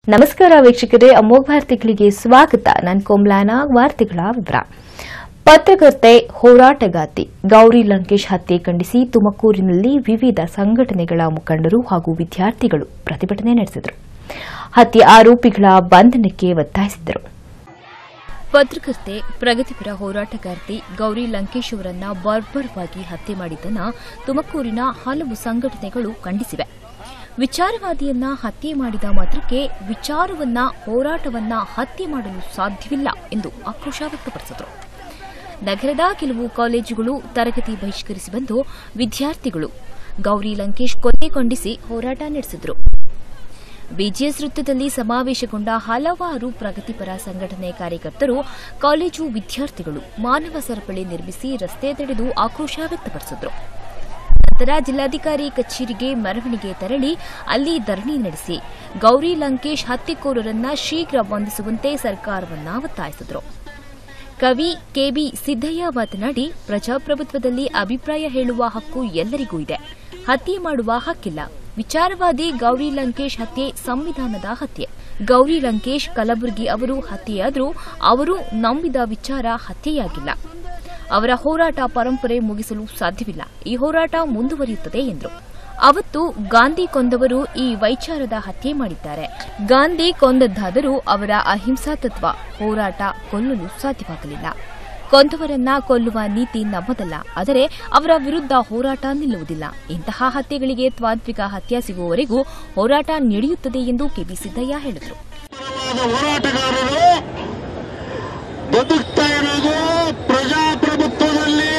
ನಮಸ್ಕಾರ ವೀಕ್ಷಕರೇ ಅಮೋಘ ವಾರ್ತೆಗಳಿಗೆ ಸ್ವಾಗತ ನಾನು ಕೋಮ್ಲಾನ ವಾರ್ತೆಗಳ ವಿವರ ಪತ್ರಕರ್ತೆ ಹೋರಾಟಗಾತಿ ಗೌರಿ ಲಂಕೇಶ್ ಹತ್ಯೆ ಖಂಡಿಸಿ ತುಮಕೂರಿನಲ್ಲಿ ವಿವಿಧ ಸಂಘಟನೆಗಳ ಮುಖಂಡರು ಹಾಗೂ ವಿದ್ಯಾರ್ಥಿಗಳು ಪ್ರತಿಭಟನೆ ನಡೆಸಿದರು ಹತ್ಯೆ ಆರೋಪಿಗಳ ಬಂಧನಕ್ಕೆ ಒತ್ತಾಯಿಸಿದರು ಪತ್ರಕರ್ತೆ ಪ್ರಗತಿಪರ ಹೋರಾಟಗಾರ್ತಿ ಗೌರಿ ಲಂಕೇಶ್ ಅವರನ್ನ ಬರ್ಬರವಾಗಿ ಹತ್ಯೆ ಮಾಡಿದ್ದನ್ನ ತುಮಕೂರಿನ ಹಲವು ಸಂಘಟನೆಗಳು ಖಂಡಿಸಿವೆ ವಿಚಾರವಾದಿಯನ್ನ ಹತ್ಯೆ ಮಾಡಿದ ಮಾತ್ರಕ್ಕೆ ವಿಚಾರವನ್ನ ಹೋರಾಟವನ್ನ ಹತ್ಯೆ ಮಾಡಲು ಸಾಧ್ಯವಿಲ್ಲ ಎಂದು ಆಕ್ರೋಶ ವ್ಯಕ್ತಪಡಿಸಿದರು ನಗರದ ಕೆಲವು ಕಾಲೇಜುಗಳು ತರಗತಿ ಬಹಿಷ್ಕರಿಸಿ ಬಂದು ವಿದ್ಯಾರ್ಥಿಗಳು ಗೌರಿ ಲಂಕೇಶ್ ಕೊಲೆ ಖಂಡಿಸಿ ಹೋರಾಟ ನಡೆಸಿದರು ಬಿಜಿಎಸ್ ವೃತ್ತದಲ್ಲಿ ಸಮಾವೇಶಗೊಂಡ ಹಲವಾರು ಪ್ರಗತಿಪರ ಸಂಘಟನೆ ಕಾರ್ಯಕರ್ತರು ಕಾಲೇಜು ವಿದ್ಯಾರ್ಥಿಗಳು ಮಾನವ ಸರಪಳಿ ನಿರ್ಮಿಸಿ ರಸ್ತೆ ತಡೆದು ಆಕ್ರೋಶ ವ್ಯಕ್ತಪಡಿಸಿದರು ನಂತರ ಜಿಲ್ಲಾಧಿಕಾರಿ ಕಚೇರಿಗೆ ಮೆರವಣಿಗೆ ತೆರಳಿ ಅಲ್ಲಿ ಧರಣಿ ನಡೆಸಿ ಗೌರಿ ಲಂಕೇಶ್ ಹತ್ಯೆಕೋರರನ್ನ ಶೀಘ್ರ ಬಂಧಿಸುವಂತೆ ಸರ್ಕಾರವನ್ನ ಒತ್ತಾಯಿಸಿದರು ಕವಿ ಕೆಬಿ ಸಿದ್ದಯ್ಯ ಮಾತನಾಡಿ ಪ್ರಜಾಪ್ರಭುತ್ವದಲ್ಲಿ ಅಭಿಪ್ರಾಯ ಹೇಳುವ ಹಕ್ಕು ಎಲ್ಲರಿಗೂ ಇದೆ ಹತ್ಯೆ ಮಾಡುವ ಹಕ್ಕಿಲ್ಲ ವಿಚಾರವಾದಿ ಗೌರಿ ಲಂಕೇಶ್ ಹತ್ಯೆ ಸಂವಿಧಾನದ ಹತ್ಯೆ ಗೌರಿ ಲಂಕೇಶ್ ಕಲಬುರಗಿ ಅವರು ಹತ್ಯೆಯಾದರೂ ಅವರು ನಂಬಿದ ವಿಚಾರ ಹತ್ಯೆಯಾಗಿಲ್ಲ ಅವರ ಹೋರಾಟ ಪರಂಪರೆ ಮುಗಿಸಲು ಸಾಧ್ಯವಿಲ್ಲ ಈ ಹೋರಾಟ ಮುಂದುವರಿಯುತ್ತದೆ ಎಂದರು ಅವತ್ತು ಗಾಂಧಿ ಕೊಂದವರು ಈ ವೈಚಾರದ ಹತ್ಯೆ ಮಾಡಿದ್ದಾರೆ ಗಾಂಧಿ ಕೊಂದದ್ದಾದರೂ ಅವರ ಅಹಿಂಸಾ ತತ್ವ ಹೋರಾಟ ಕೊಲ್ಲಲು ಸಾಧ್ಯವಾಗಲಿಲ್ಲ ಕೊಂದವರನ್ನ ಕೊಲ್ಲುವ ನೀತಿ ನಮ್ಮದಲ್ಲ ಆದರೆ ಅವರ ವಿರುದ್ಧ ಹೋರಾಟ ನಿಲ್ಲುವುದಿಲ್ಲ ಇಂತಹ ಹತ್ಯೆಗಳಿಗೆ ತಾಂತ್ವಿಕ ಹತ್ಯೆ ಸಿಗುವವರೆಗೂ ಹೋರಾಟ ನಡೆಯುತ್ತದೆ ಎಂದು ಕೆಬಿ ಸಿದ್ದಯ್ಯ ಹೇಳಿದರು ಪರವಾದ ಹೋರಾಟಗಾರರು ಬದುಕ್ತಾ ಇರೋದು ಪ್ರಜಾಪ್ರಭುತ್ವದಲ್ಲಿ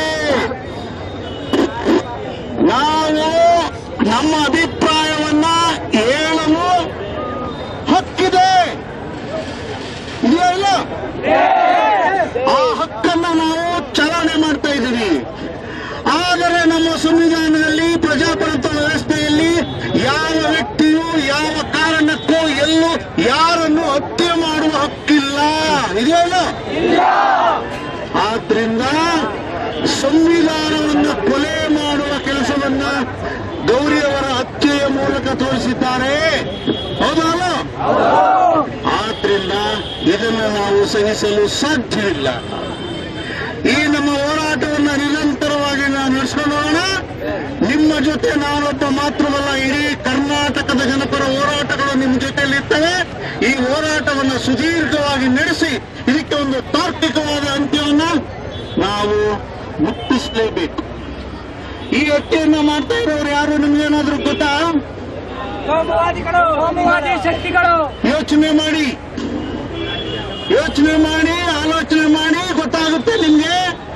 ನಾವು ನಮ್ಮ ಅಭಿಪ್ರಾಯವನ್ನ ಹೇಳಲು ಹಕ್ಕಿದೆ ಇದೆಯಾ ಇಲ್ಲ? ಆ ಹಕ್ಕನ್ನ ನಾವು ಚಲಾವಣೆ ಮಾಡ್ತಾ ಇದ್ದೀವಿ ಆದರೆ ನಮ್ಮ ಸಂವಿಧಾನದಲ್ಲಿ ಪ್ರಜಾಪ್ರಭುತ್ವ ವ್ಯವಸ್ಥೆಯಲ್ಲಿ ಯಾವ ವ್ಯಕ್ತಿಯು ಯಾವ ಕಾರಣಕ್ಕೂ ಎಲ್ಲೂ ಯಾರನ್ನು ಹತ್ಯೆ ಮಾಡುವ ಹಕ್ಕಿಲ್ಲ ಇದೆಯಲ್ಲ ಆದ್ರಿಂದ ಸಂವಿಧಾನವನ್ನು ಕೊಲೆ ಮಾಡುವ ಕೆಲಸವನ್ನ ಗೌರಿಯವರ ಹತ್ಯೆಯ ಮೂಲಕ ತೋರಿಸಿದ್ದಾರೆ ಹೌದಲ್ಲ ಆದ್ರಿಂದ ಇದನ್ನು ನಾವು ಸಹಿಸಲು ಸಾಧ್ಯವಿಲ್ಲ ಈ ನಮ್ಮ ಹೋರಾಟವನ್ನು ನಿರಂತರವಾಗಿ ನಾವು ನಡೆಸ್ಕೊಂಡು ಹೋಗೋಣ ನಿಮ್ಮ ಜೊತೆ ನಾನೊಬ್ಬ ಮಾತ್ರವಲ್ಲ ಇಡೀ ಕರ್ನಾಟಕದ ಜನಪರ ಹೋರಾಟಗಳು ನಿಮ್ಮ ಜೊತೆಯಲ್ಲಿರ್ತವೆ ಈ ಹೋರಾಟವನ್ನು ಸುದೀರ್ಘವಾಗಿ ನಡೆಸಿ ಇದಕ್ಕೆ ಒಂದು ತಾರ್ಕಿಕವಾದ ಅಂತ್ಯವನ್ನ ನಾವು ಮುಟ್ಟಿಸಲೇಬೇಕು ಈ ಹತ್ಯೆಯನ್ನ ಮಾಡ್ತಾ ಇರೋರು ಯಾರು ನಿಮ್ಗೇನಾದ್ರೂ ಗೊತ್ತಾ ಕೋಮುವಾದಿಗಳು ಕೋಮುವಾದಿ ಶಕ್ತಿಗಳು ಯೋಚನೆ ಮಾಡಿ ಯೋಚನೆ ಮಾಡಿ ಆಲೋಚನೆ ಮಾಡಿ ಗೊತ್ತಾಗುತ್ತೆ ನಿಮ್ಗೆ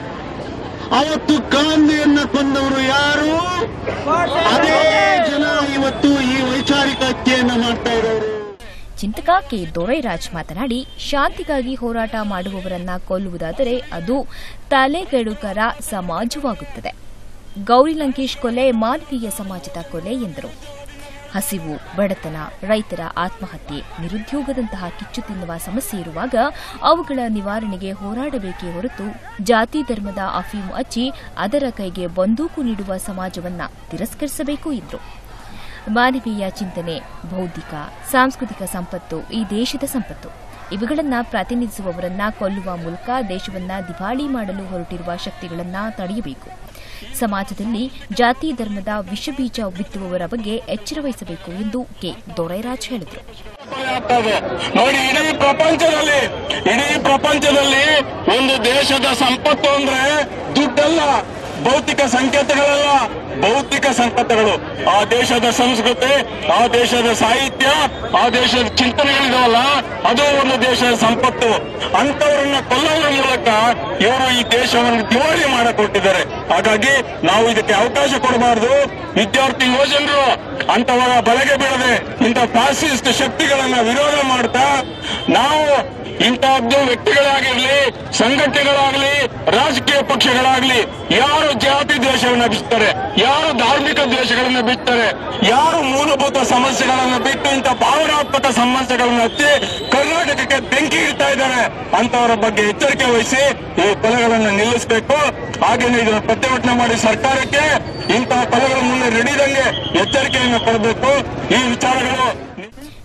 ಅವತ್ತು ಗಾಂಧಿಯನ್ನ ಕೊಂದವರು ಯಾರು ಅದೇ ಜನ ಇವತ್ತು ಈ ವೈಚಾರಿಕ ಹತ್ಯೆಯನ್ನ ಮಾಡ್ತಾ ಇರೋರು ಚಿಂತಕ ಕೆ ದೊರೈರಾಜ್ ಮಾತನಾಡಿ ಶಾಂತಿಗಾಗಿ ಹೋರಾಟ ಮಾಡುವವರನ್ನ ಕೊಲ್ಲುವುದಾದರೆ ಅದು ತಲೆಗೆಡುಕರ ಸಮಾಜವಾಗುತ್ತದೆ ಗೌರಿ ಲಂಕೇಶ್ ಕೊಲೆ ಮಾನವೀಯ ಸಮಾಜದ ಕೊಲೆ ಎಂದರು ಹಸಿವು ಬಡತನ ರೈತರ ಆತ್ಮಹತ್ಯೆ ನಿರುದ್ಯೋಗದಂತಹ ಕಿಚ್ಚು ತಿನ್ನುವ ಸಮಸ್ಯೆ ಇರುವಾಗ ಅವುಗಳ ನಿವಾರಣೆಗೆ ಹೋರಾಡಬೇಕೇ ಹೊರತು ಜಾತಿ ಧರ್ಮದ ಅಫೀಮು ಹಚ್ಚಿ ಅದರ ಕೈಗೆ ಬಂದೂಕು ನೀಡುವ ಸಮಾಜವನ್ನ ತಿರಸ್ಕರಿಸಬೇಕು ಎಂದರು ಮಾನವೀಯ ಚಿಂತನೆ ಬೌದ್ಧಿಕ ಸಾಂಸ್ಕೃತಿಕ ಸಂಪತ್ತು ಈ ದೇಶದ ಸಂಪತ್ತು ಇವುಗಳನ್ನ ಪ್ರತಿನಿಧಿಸುವವರನ್ನ ಕೊಲ್ಲುವ ಮೂಲಕ ದೇಶವನ್ನ ದಿವಾಳಿ ಮಾಡಲು ಹೊರಟಿರುವ ಶಕ್ತಿಗಳನ್ನ ತಡೆಯಬೇಕು ಸಮಾಜದಲ್ಲಿ ಜಾತಿ ಧರ್ಮದ ವಿಷಬೀಜ ಬಿತ್ತುವವರ ಬಗ್ಗೆ ಎಚ್ಚರ ವಹಿಸಬೇಕು ಎಂದು ಕೆ ದೊರೈರಾಜ್ ಹೇಳಿದರು ಆಗ್ತದೆ ನೋಡಿ ಇಡೀ ಪ್ರಪಂಚದಲ್ಲಿ ಇಡೀ ಪ್ರಪಂಚದಲ್ಲಿ ಒಂದು ದೇಶದ ಸಂಪತ್ತು ಅಂದ್ರೆ ದುಡ್ಡಲ್ಲ ಭೌತಿಕ ಸಂಕೇತಗಳಲ್ಲ ಭೌತಿಕ ಸಂಕೇತಗಳು ಆ ದೇಶದ ಸಂಸ್ಕೃತಿ ಆ ದೇಶದ ಸಾಹಿತ್ಯ ಆ ದೇಶದ ಚಿಂತನೆಗಳಿದಾವಲ್ಲ ಅದು ಒಂದು ದೇಶದ ಸಂಪತ್ತು ಅಂತವರನ್ನ ಕೊಲ್ಲುವ ಮೂಲಕ ಇವರು ಈ ದೇಶವನ್ನು ದಿವಾಳಿ ಮಾಡಕೊಟ್ಟಿದ್ದಾರೆ ಹಾಗಾಗಿ ನಾವು ಇದಕ್ಕೆ ಅವಕಾಶ ಕೊಡಬಾರದು ವಿದ್ಯಾರ್ಥಿ ಯುವಜನರು ಅಂತವರ ಬಲೆಗೆ ಬೀಳದೆ ಇಂಥ ಫ್ಯಾಸಿಸ್ಟ್ ಶಕ್ತಿಗಳನ್ನ ವಿರೋಧ ಮಾಡ್ತಾ ನಾವು ಇಂತಹದ್ದು ವ್ಯಕ್ತಿಗಳಾಗಿರ್ಲಿ ಸಂಘಟನೆಗಳಾಗ್ಲಿ ರಾಜಕೀಯ ಪಕ್ಷಗಳಾಗ್ಲಿ ಯಾರು ಜಾತಿ ದ್ವೇಷವನ್ನ ಬಿಚ್ತಾರೆ ಯಾರು ಧಾರ್ಮಿಕ ದ್ವೇಷಗಳನ್ನ ಬಿಚ್ತಾರೆ ಯಾರು ಮೂಲಭೂತ ಸಮಸ್ಯೆಗಳನ್ನ ಬಿಟ್ಟು ಇಂಥ ಭಾವನಾತ್ಮಕ ಸಮಸ್ಯೆಗಳನ್ನ ಹಚ್ಚಿ ಕರ್ನಾಟಕಕ್ಕೆ ಬೆಂಕಿ ಇಡ್ತಾ ಇದ್ದಾರೆ ಅಂತವರ ಬಗ್ಗೆ ಎಚ್ಚರಿಕೆ ವಹಿಸಿ ಈ ಕೊಲೆಗಳನ್ನು ನಿಲ್ಲಿಸಬೇಕು ಹಾಗೇನೆ ಇದನ್ನು ಪ್ರತಿಭಟನೆ ಮಾಡಿ ಸರ್ಕಾರಕ್ಕೆ ಇಂತಹ ಕೊಲೆಗಳ ಮುಂದೆ ರೆಡಿದಂಗೆ ಎಚ್ಚರಿಕೆಯನ್ನು ಕೊಡಬೇಕು ಈ ವಿಚಾರಗಳು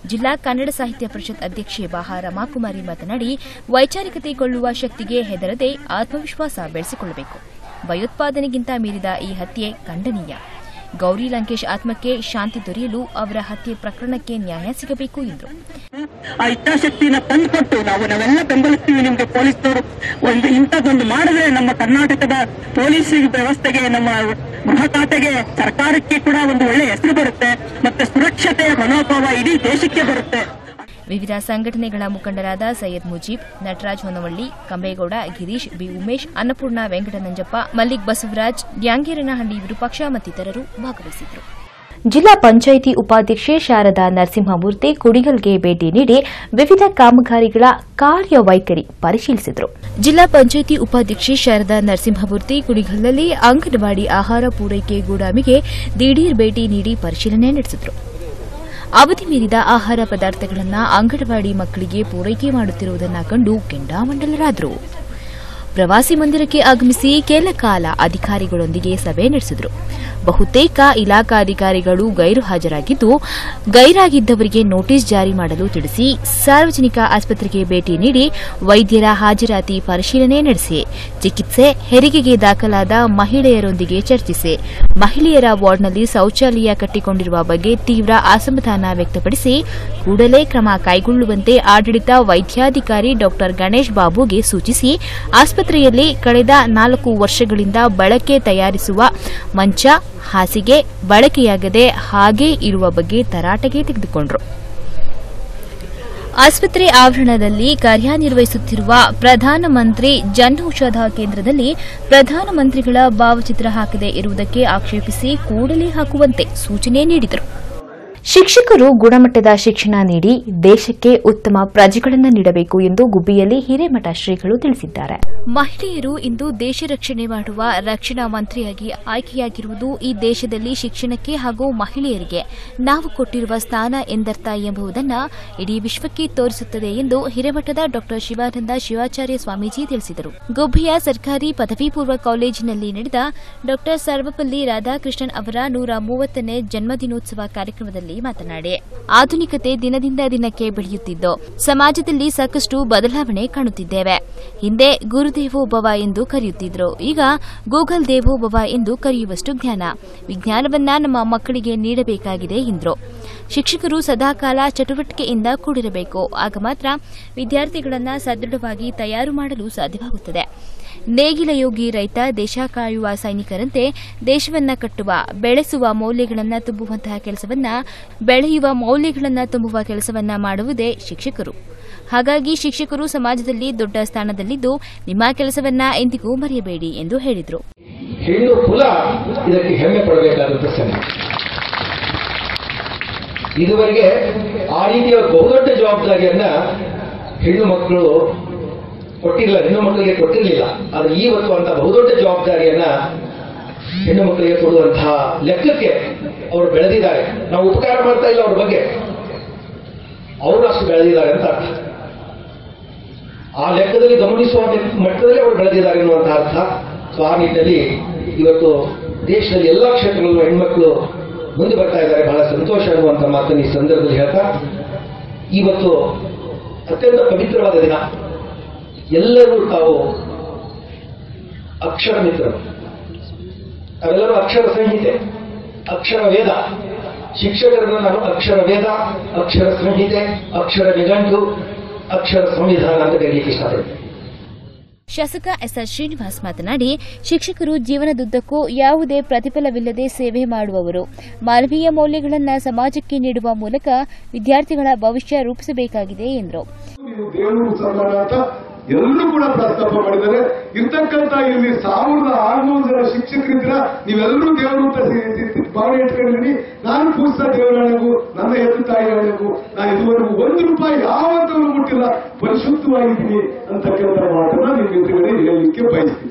ಜಿಲ್ಲಾ ಕನ್ನಡ ಸಾಹಿತ್ಯ ಪರಿಷತ್ ಅಧ್ಯಕ್ಷೆ ಬಾಹ ರಮಾಕುಮಾರಿ ಮಾತನಾಡಿ ವೈಚಾರಿಕತೆಗೊಳ್ಳುವ ಶಕ್ತಿಗೆ ಹೆದರದೆ ಆತ್ಮವಿಶ್ವಾಸ ಬೆಳೆಸಿಕೊಳ್ಳಬೇಕು ಭಯೋತ್ಪಾದನೆಗಿಂತ ಮೀರಿದ ಈ ಹತ್ಯೆ ಖಂಡನೀಯ ಗೌರಿ ಲಂಕೇಶ್ ಆತ್ಮಕ್ಕೆ ಶಾಂತಿ ದೊರೆಯಲು ಅವರ ಹತ್ಯೆ ಪ್ರಕರಣಕ್ಕೆ ನ್ಯಾಯ ಸಿಗಬೇಕು ಎಂದರು ಆ ಇಚ್ಛಾಶಕ್ತಿನ ತಂದುಕೊಟ್ಟು ನಾವು ನಾವೆಲ್ಲ ಬೆಂಬಲಿಸ್ತೀವಿ ನಿಮ್ಗೆ ಪೊಲೀಸ್ನವರು ಒಂದು ಇಂಥದ್ದೊಂದು ಮಾಡಿದ್ರೆ ನಮ್ಮ ಕರ್ನಾಟಕದ ಪೊಲೀಸ್ ವ್ಯವಸ್ಥೆಗೆ ನಮ್ಮ ಗೃಹ ಖಾತೆಗೆ ಸರ್ಕಾರಕ್ಕೆ ಕೂಡ ಒಂದು ಒಳ್ಳೆ ಹೆಸರು ಬರುತ್ತೆ ಮತ್ತೆ ಸುರಕ್ಷತೆಯ ಮನೋಭಾವ ಇಡೀ ದೇಶಕ್ಕೆ ಬರುತ್ತೆ ವಿವಿಧ ಸಂಘಟನೆಗಳ ಮುಖಂಡರಾದ ಸೈಯದ್ ಮುಜೀಬ್ ನಟರಾಜ್ ಹೊನವಳ್ಳಿ ಕಂಬೇಗೌಡ ಗಿರೀಶ್ ಬಿ ಉಮೇಶ್ ಅನ್ನಪೂರ್ಣ ವೆಂಕಟನಂಜಪ್ಪ ಮಲ್ಲಿಕ್ ಬಸವರಾಜ್ ಡ್ಯಾಂಗೇರನಹಳ್ಳಿ ವಿರೂಪಾಕ್ಷ ಮತ್ತಿತರರು ಭಾಗವಹಿಸಿದ್ದರು ಜಿಲ್ಲಾ ಪಂಚಾಯಿತಿ ಉಪಾಧ್ಯಕ್ಷೆ ಶಾರದಾ ನರಸಿಂಹಮೂರ್ತಿ ಕುಡಿಗಲ್ಗೆ ಭೇಟಿ ನೀಡಿ ವಿವಿಧ ಕಾಮಗಾರಿಗಳ ಕಾರ್ಯವೈಖರಿ ಪರಿಶೀಲಿಸಿದರು ಜಿಲ್ಲಾ ಪಂಚಾಯಿತಿ ಉಪಾಧ್ಯಕ್ಷೆ ಶಾರದಾ ನರಸಿಂಹಮೂರ್ತಿ ಕುಡಿಗಲ್ನಲ್ಲಿ ಅಂಗನವಾಡಿ ಆಹಾರ ಪೂರೈಕೆ ಗೋದಾಮಿಗೆ ದಿಢೀರ್ ಭೇಟಿ ನೀಡಿ ಪರಿಶೀಲನೆ ನಡೆಸಿದರು ಅವಧಿ ಮೀರಿದ ಆಹಾರ ಪದಾರ್ಥಗಳನ್ನು ಅಂಗನವಾಡಿ ಮಕ್ಕಳಿಗೆ ಪೂರೈಕೆ ಮಾಡುತ್ತಿರುವುದನ್ನು ಕಂಡು ಕೆಂಡಾಮಂಡಲರಾದರು ಪ್ರವಾಸಿ ಮಂದಿರಕ್ಕೆ ಆಗಮಿಸಿ ಕೆಲ ಕಾಲ ಅಧಿಕಾರಿಗಳೊಂದಿಗೆ ಸಭೆ ನಡೆಸಿದರು ಬಹುತೇಕ ಇಲಾಖಾಧಿಕಾರಿಗಳು ಗೈರು ಹಾಜರಾಗಿದ್ದು ಗೈರಾಗಿದ್ದವರಿಗೆ ನೋಟಿಸ್ ಜಾರಿ ಮಾಡಲು ತಿಳಿಸಿ ಸಾರ್ವಜನಿಕ ಆಸ್ಪತ್ರೆಗೆ ಭೇಟಿ ನೀಡಿ ವೈದ್ಯರ ಹಾಜರಾತಿ ಪರಿಶೀಲನೆ ನಡೆಸಿ ಚಿಕಿತ್ಸೆ ಹೆರಿಗೆಗೆ ದಾಖಲಾದ ಮಹಿಳೆಯರೊಂದಿಗೆ ಚರ್ಚಿಸಿ ಮಹಿಳೆಯರ ವಾರ್ಡ್ನಲ್ಲಿ ಶೌಚಾಲಯ ಕಟ್ಟಿಕೊಂಡಿರುವ ಬಗ್ಗೆ ತೀವ್ರ ಅಸಮಾಧಾನ ವ್ಯಕ್ತಪಡಿಸಿ ಕೂಡಲೇ ಕ್ರಮ ಕೈಗೊಳ್ಳುವಂತೆ ಆಡಳಿತ ವೈದ್ಯಾಧಿಕಾರಿ ಡಾ ಗಣೇಶ್ ಬಾಬುಗೆ ಸೂಚಿಸಿ ಆಸ್ಪತ್ರೆಯಲ್ಲಿ ಕಳೆದ ನಾಲ್ಕು ವರ್ಷಗಳಿಂದ ಬಳಕೆ ತಯಾರಿಸುವ ಮಂಚ ಹಾಸಿಗೆ ಬಳಕೆಯಾಗದೆ ಹಾಗೇ ಇರುವ ಬಗ್ಗೆ ತರಾಟೆಗೆ ತೆಗೆದುಕೊಂಡರು ಆಸ್ಪತ್ರೆ ಆವರಣದಲ್ಲಿ ಕಾರ್ಯನಿರ್ವಹಿಸುತ್ತಿರುವ ಪ್ರಧಾನಮಂತ್ರಿ ಜನ್ ಔಷಧ ಕೇಂದ್ರದಲ್ಲಿ ಪ್ರಧಾನಮಂತ್ರಿಗಳ ಭಾವಚಿತ್ರ ಹಾಕದೇ ಇರುವುದಕ್ಕೆ ಆಕ್ಷೇಪಿಸಿ ಕೂಡಲೇ ಹಾಕುವಂತೆ ಸೂಚನೆ ನೀಡಿದರು ಶಿಕ್ಷಕರು ಗುಣಮಟ್ಟದ ಶಿಕ್ಷಣ ನೀಡಿ ದೇಶಕ್ಕೆ ಉತ್ತಮ ಪ್ರಜೆಗಳನ್ನು ನೀಡಬೇಕು ಎಂದು ಗುಬ್ಬಿಯಲ್ಲಿ ಹಿರೇಮಠ ಶ್ರೀಗಳು ತಿಳಿಸಿದ್ದಾರೆ ಮಹಿಳೆಯರು ಇಂದು ದೇಶ ರಕ್ಷಣೆ ಮಾಡುವ ರಕ್ಷಣಾ ಮಂತ್ರಿಯಾಗಿ ಆಯ್ಕೆಯಾಗಿರುವುದು ಈ ದೇಶದಲ್ಲಿ ಶಿಕ್ಷಣಕ್ಕೆ ಹಾಗೂ ಮಹಿಳೆಯರಿಗೆ ನಾವು ಕೊಟ್ಟಿರುವ ಸ್ಥಾನ ಎಂದರ್ಥ ಎಂಬುದನ್ನು ಇಡೀ ವಿಶ್ವಕ್ಕೆ ತೋರಿಸುತ್ತದೆ ಎಂದು ಹಿರೇಮಠದ ಡಾ ಶಿವಾನಂದ ಶಿವಾಚಾರ್ಯ ಸ್ವಾಮೀಜಿ ತಿಳಿಸಿದರು ಗುಬ್ಬಿಯ ಸರ್ಕಾರಿ ಪದವಿ ಪೂರ್ವ ಕಾಲೇಜಿನಲ್ಲಿ ನಡೆದ ಡಾ ಸರ್ವಪಲ್ಲಿ ರಾಧಾಕೃಷ್ಣನ್ ಅವರ ನೂರ ಮೂವತ್ತನೇ ಜನ್ಮದಿನೋತ್ಸವ ಕಾರ್ಯಕ್ರಮದಲ್ಲಿ ಮಾತನಾಡಿ ಆಧುನಿಕತೆ ದಿನದಿಂದ ದಿನಕ್ಕೆ ಬೆಳೆಯುತ್ತಿದ್ದು ಸಮಾಜದಲ್ಲಿ ಸಾಕಷ್ಟು ಬದಲಾವಣೆ ಕಾಣುತ್ತಿದ್ದೇವೆ ಹಿಂದೆ ಗುರುದೇವೋ ಭವ ಎಂದು ಕರೆಯುತ್ತಿದ್ರು ಈಗ ಗೂಗಲ್ ದೇವೋ ಭವ ಎಂದು ಕರೆಯುವಷ್ಟು ಜ್ಞಾನ ವಿಜ್ಞಾನವನ್ನ ನಮ್ಮ ಮಕ್ಕಳಿಗೆ ನೀಡಬೇಕಾಗಿದೆ ಎಂದರು ಶಿಕ್ಷಕರು ಸದಾಕಾಲ ಚಟುವಟಿಕೆಯಿಂದ ಕೂಡಿರಬೇಕು ಆಗ ಮಾತ್ರ ವಿದ್ಯಾರ್ಥಿಗಳನ್ನು ಸದೃಢವಾಗಿ ತಯಾರು ಮಾಡಲು ಸಾಧ್ಯವಾಗುತ್ತದೆ ನೇಗಿಲ ಯೋಗಿ ರೈತ ದೇಶ ಕಾಯುವ ಸೈನಿಕರಂತೆ ದೇಶವನ್ನ ಕಟ್ಟುವ ಬೆಳೆಸುವ ಮೌಲ್ಯಗಳನ್ನು ತುಂಬುವಂತಹ ಕೆಲಸವನ್ನ ಬೆಳೆಯುವ ಮೌಲ್ಯಗಳನ್ನು ತುಂಬುವ ಕೆಲಸವನ್ನ ಮಾಡುವುದೇ ಶಿಕ್ಷಕರು ಹಾಗಾಗಿ ಶಿಕ್ಷಕರು ಸಮಾಜದಲ್ಲಿ ದೊಡ್ಡ ಸ್ಥಾನದಲ್ಲಿದ್ದು ನಿಮ್ಮ ಕೆಲಸವನ್ನ ಎಂದಿಗೂ ಮರೆಯಬೇಡಿ ಎಂದು ಹೇಳಿದರು ಹೆಣ್ಣು ಕುಲ ಇದಕ್ಕೆ ಹೆಮ್ಮೆ ಪಡಬೇಕಾದ ಪ್ರಸಂಗ ಇದುವರೆಗೆ ಆ ರೀತಿಯ ಬಹುದೊಡ್ಡ ಜವಾಬ್ದಾರಿಯನ್ನ ಹೆಣ್ಣು ಮಕ್ಕಳು ಕೊಟ್ಟಿಲ್ಲ ಹೆಣ್ಣು ಮಕ್ಕಳಿಗೆ ಕೊಟ್ಟಿರಲಿಲ್ಲ ಆದ್ರೆ ಇವತ್ತು ಅಂತ ಬಹುದೊಡ್ಡ ಜವಾಬ್ದಾರಿಯನ್ನ ಹೆಣ್ಣು ಮಕ್ಕಳಿಗೆ ಕೊಡುವಂತಹ ಲೆಕ್ಕಕ್ಕೆ ಅವರು ಬೆಳೆದಿದ್ದಾರೆ ನಾವು ಉಪಕಾರ ಮಾಡ್ತಾ ಇಲ್ಲ ಅವ್ರ ಬಗ್ಗೆ ಅವರು ಅಷ್ಟು ಬೆಳೆದಿದ್ದಾರೆ ಅಂತ ಅರ್ಥ ಆ ಲೆಕ್ಕದಲ್ಲಿ ಗಮನಿಸುವ ಮಟ್ಟದಲ್ಲಿ ಅವರು ಬೆಳೆದಿದ್ದಾರೆ ಎನ್ನುವಂತಹ ಅರ್ಥ ಸೊ ಆ ನಿಟ್ಟಿನಲ್ಲಿ ಇವತ್ತು ದೇಶದಲ್ಲಿ ಎಲ್ಲ ಕ್ಷೇತ್ರಗಳಲ್ಲೂ ಹೆಣ್ಮಕ್ಳು ಮುಂದೆ ಬರ್ತಾ ಇದ್ದಾರೆ ಬಹಳ ಸಂತೋಷ ಅನ್ನುವಂಥ ಮಾತನ್ನು ಈ ಸಂದರ್ಭದಲ್ಲಿ ಹೇಳ್ತಾ ಇವತ್ತು ಅತ್ಯಂತ ಪವಿತ್ರವಾದ ದಿನ ಎಲ್ಲರೂ ತಾವು ಅಕ್ಷರ ಮಿತ್ರರು ತಾವೆಲ್ಲರೂ ಅಕ್ಷರ ಸಂಹಿತೆ ಅಕ್ಷರ ವೇದ ಶಿಕ್ಷಕರನ್ನು ನಾನು ಅಕ್ಷರ ವೇದ ಅಕ್ಷರ ಸಂಹಿತೆ ಅಕ್ಷರ ನಿಘಂಟು ಅಕ್ಷರ ಸಂವಿಧಾನ ಅಂತ ಕರೀಲಿಕ್ಕೆ ಇಷ್ಟಪಡ್ತೇನೆ ಶಾಸಕ ಎಸ್ಆರ್ ಶ್ರೀನಿವಾಸ್ ಮಾತನಾಡಿ ಶಿಕ್ಷಕರು ಜೀವನದುದ್ದಕ್ಕೂ ಯಾವುದೇ ಪ್ರತಿಫಲವಿಲ್ಲದೆ ಸೇವೆ ಮಾಡುವವರು ಮಾನವೀಯ ಮೌಲ್ಯಗಳನ್ನು ಸಮಾಜಕ್ಕೆ ನೀಡುವ ಮೂಲಕ ವಿದ್ಯಾರ್ಥಿಗಳ ಭವಿಷ್ಯ ರೂಪಿಸಬೇಕಾಗಿದೆ ಎಂದರು ನೀವು ದೇವರು ಸನ್ಮಾನ ಅಂತ ಎಲ್ಲರೂ ಕೂಡ ಪ್ರಸ್ತಾಪ ಮಾಡಿದ್ದಾರೆ ಇರ್ತಕ್ಕಂತ ಇಲ್ಲಿ ಸಾವಿರದ ಆರ್ನೂರು ಜನ ಶಿಕ್ಷಕರಿದ್ರ ನೀವೆಲ್ಲರೂ ದೇವರು ಅಂತ ಸಿ- ಸಿ- ಸಿ- ಭಾವನೆ ಇಟ್ಕೊಂಡಿದ್ದೀನಿ ನಾನು ಪೂಜಿಸ ದೇವರನಿಗೂ ನನ್ನ ಹೆತ್ತು ತಾಯಿಗಳಿಗೂ ನಾನು ಇದುವರೆಗೂ ಒಂದು ರೂಪಾಯಿ ಯಾವತ್ತೂ ಮುಟ್ಟಿಲ್ಲ ಪರಿಶುದ್ಧವಾಗಿದ್ದೀನಿ ಅಂತಕ್ಕಂಥ ಮಾತನ್ನ ನಿಮ್ಮ ಎದುರುಗಡೆ ಹೇಳಲಿಕ್ಕೆ ಬಯಸ್ತೀನಿ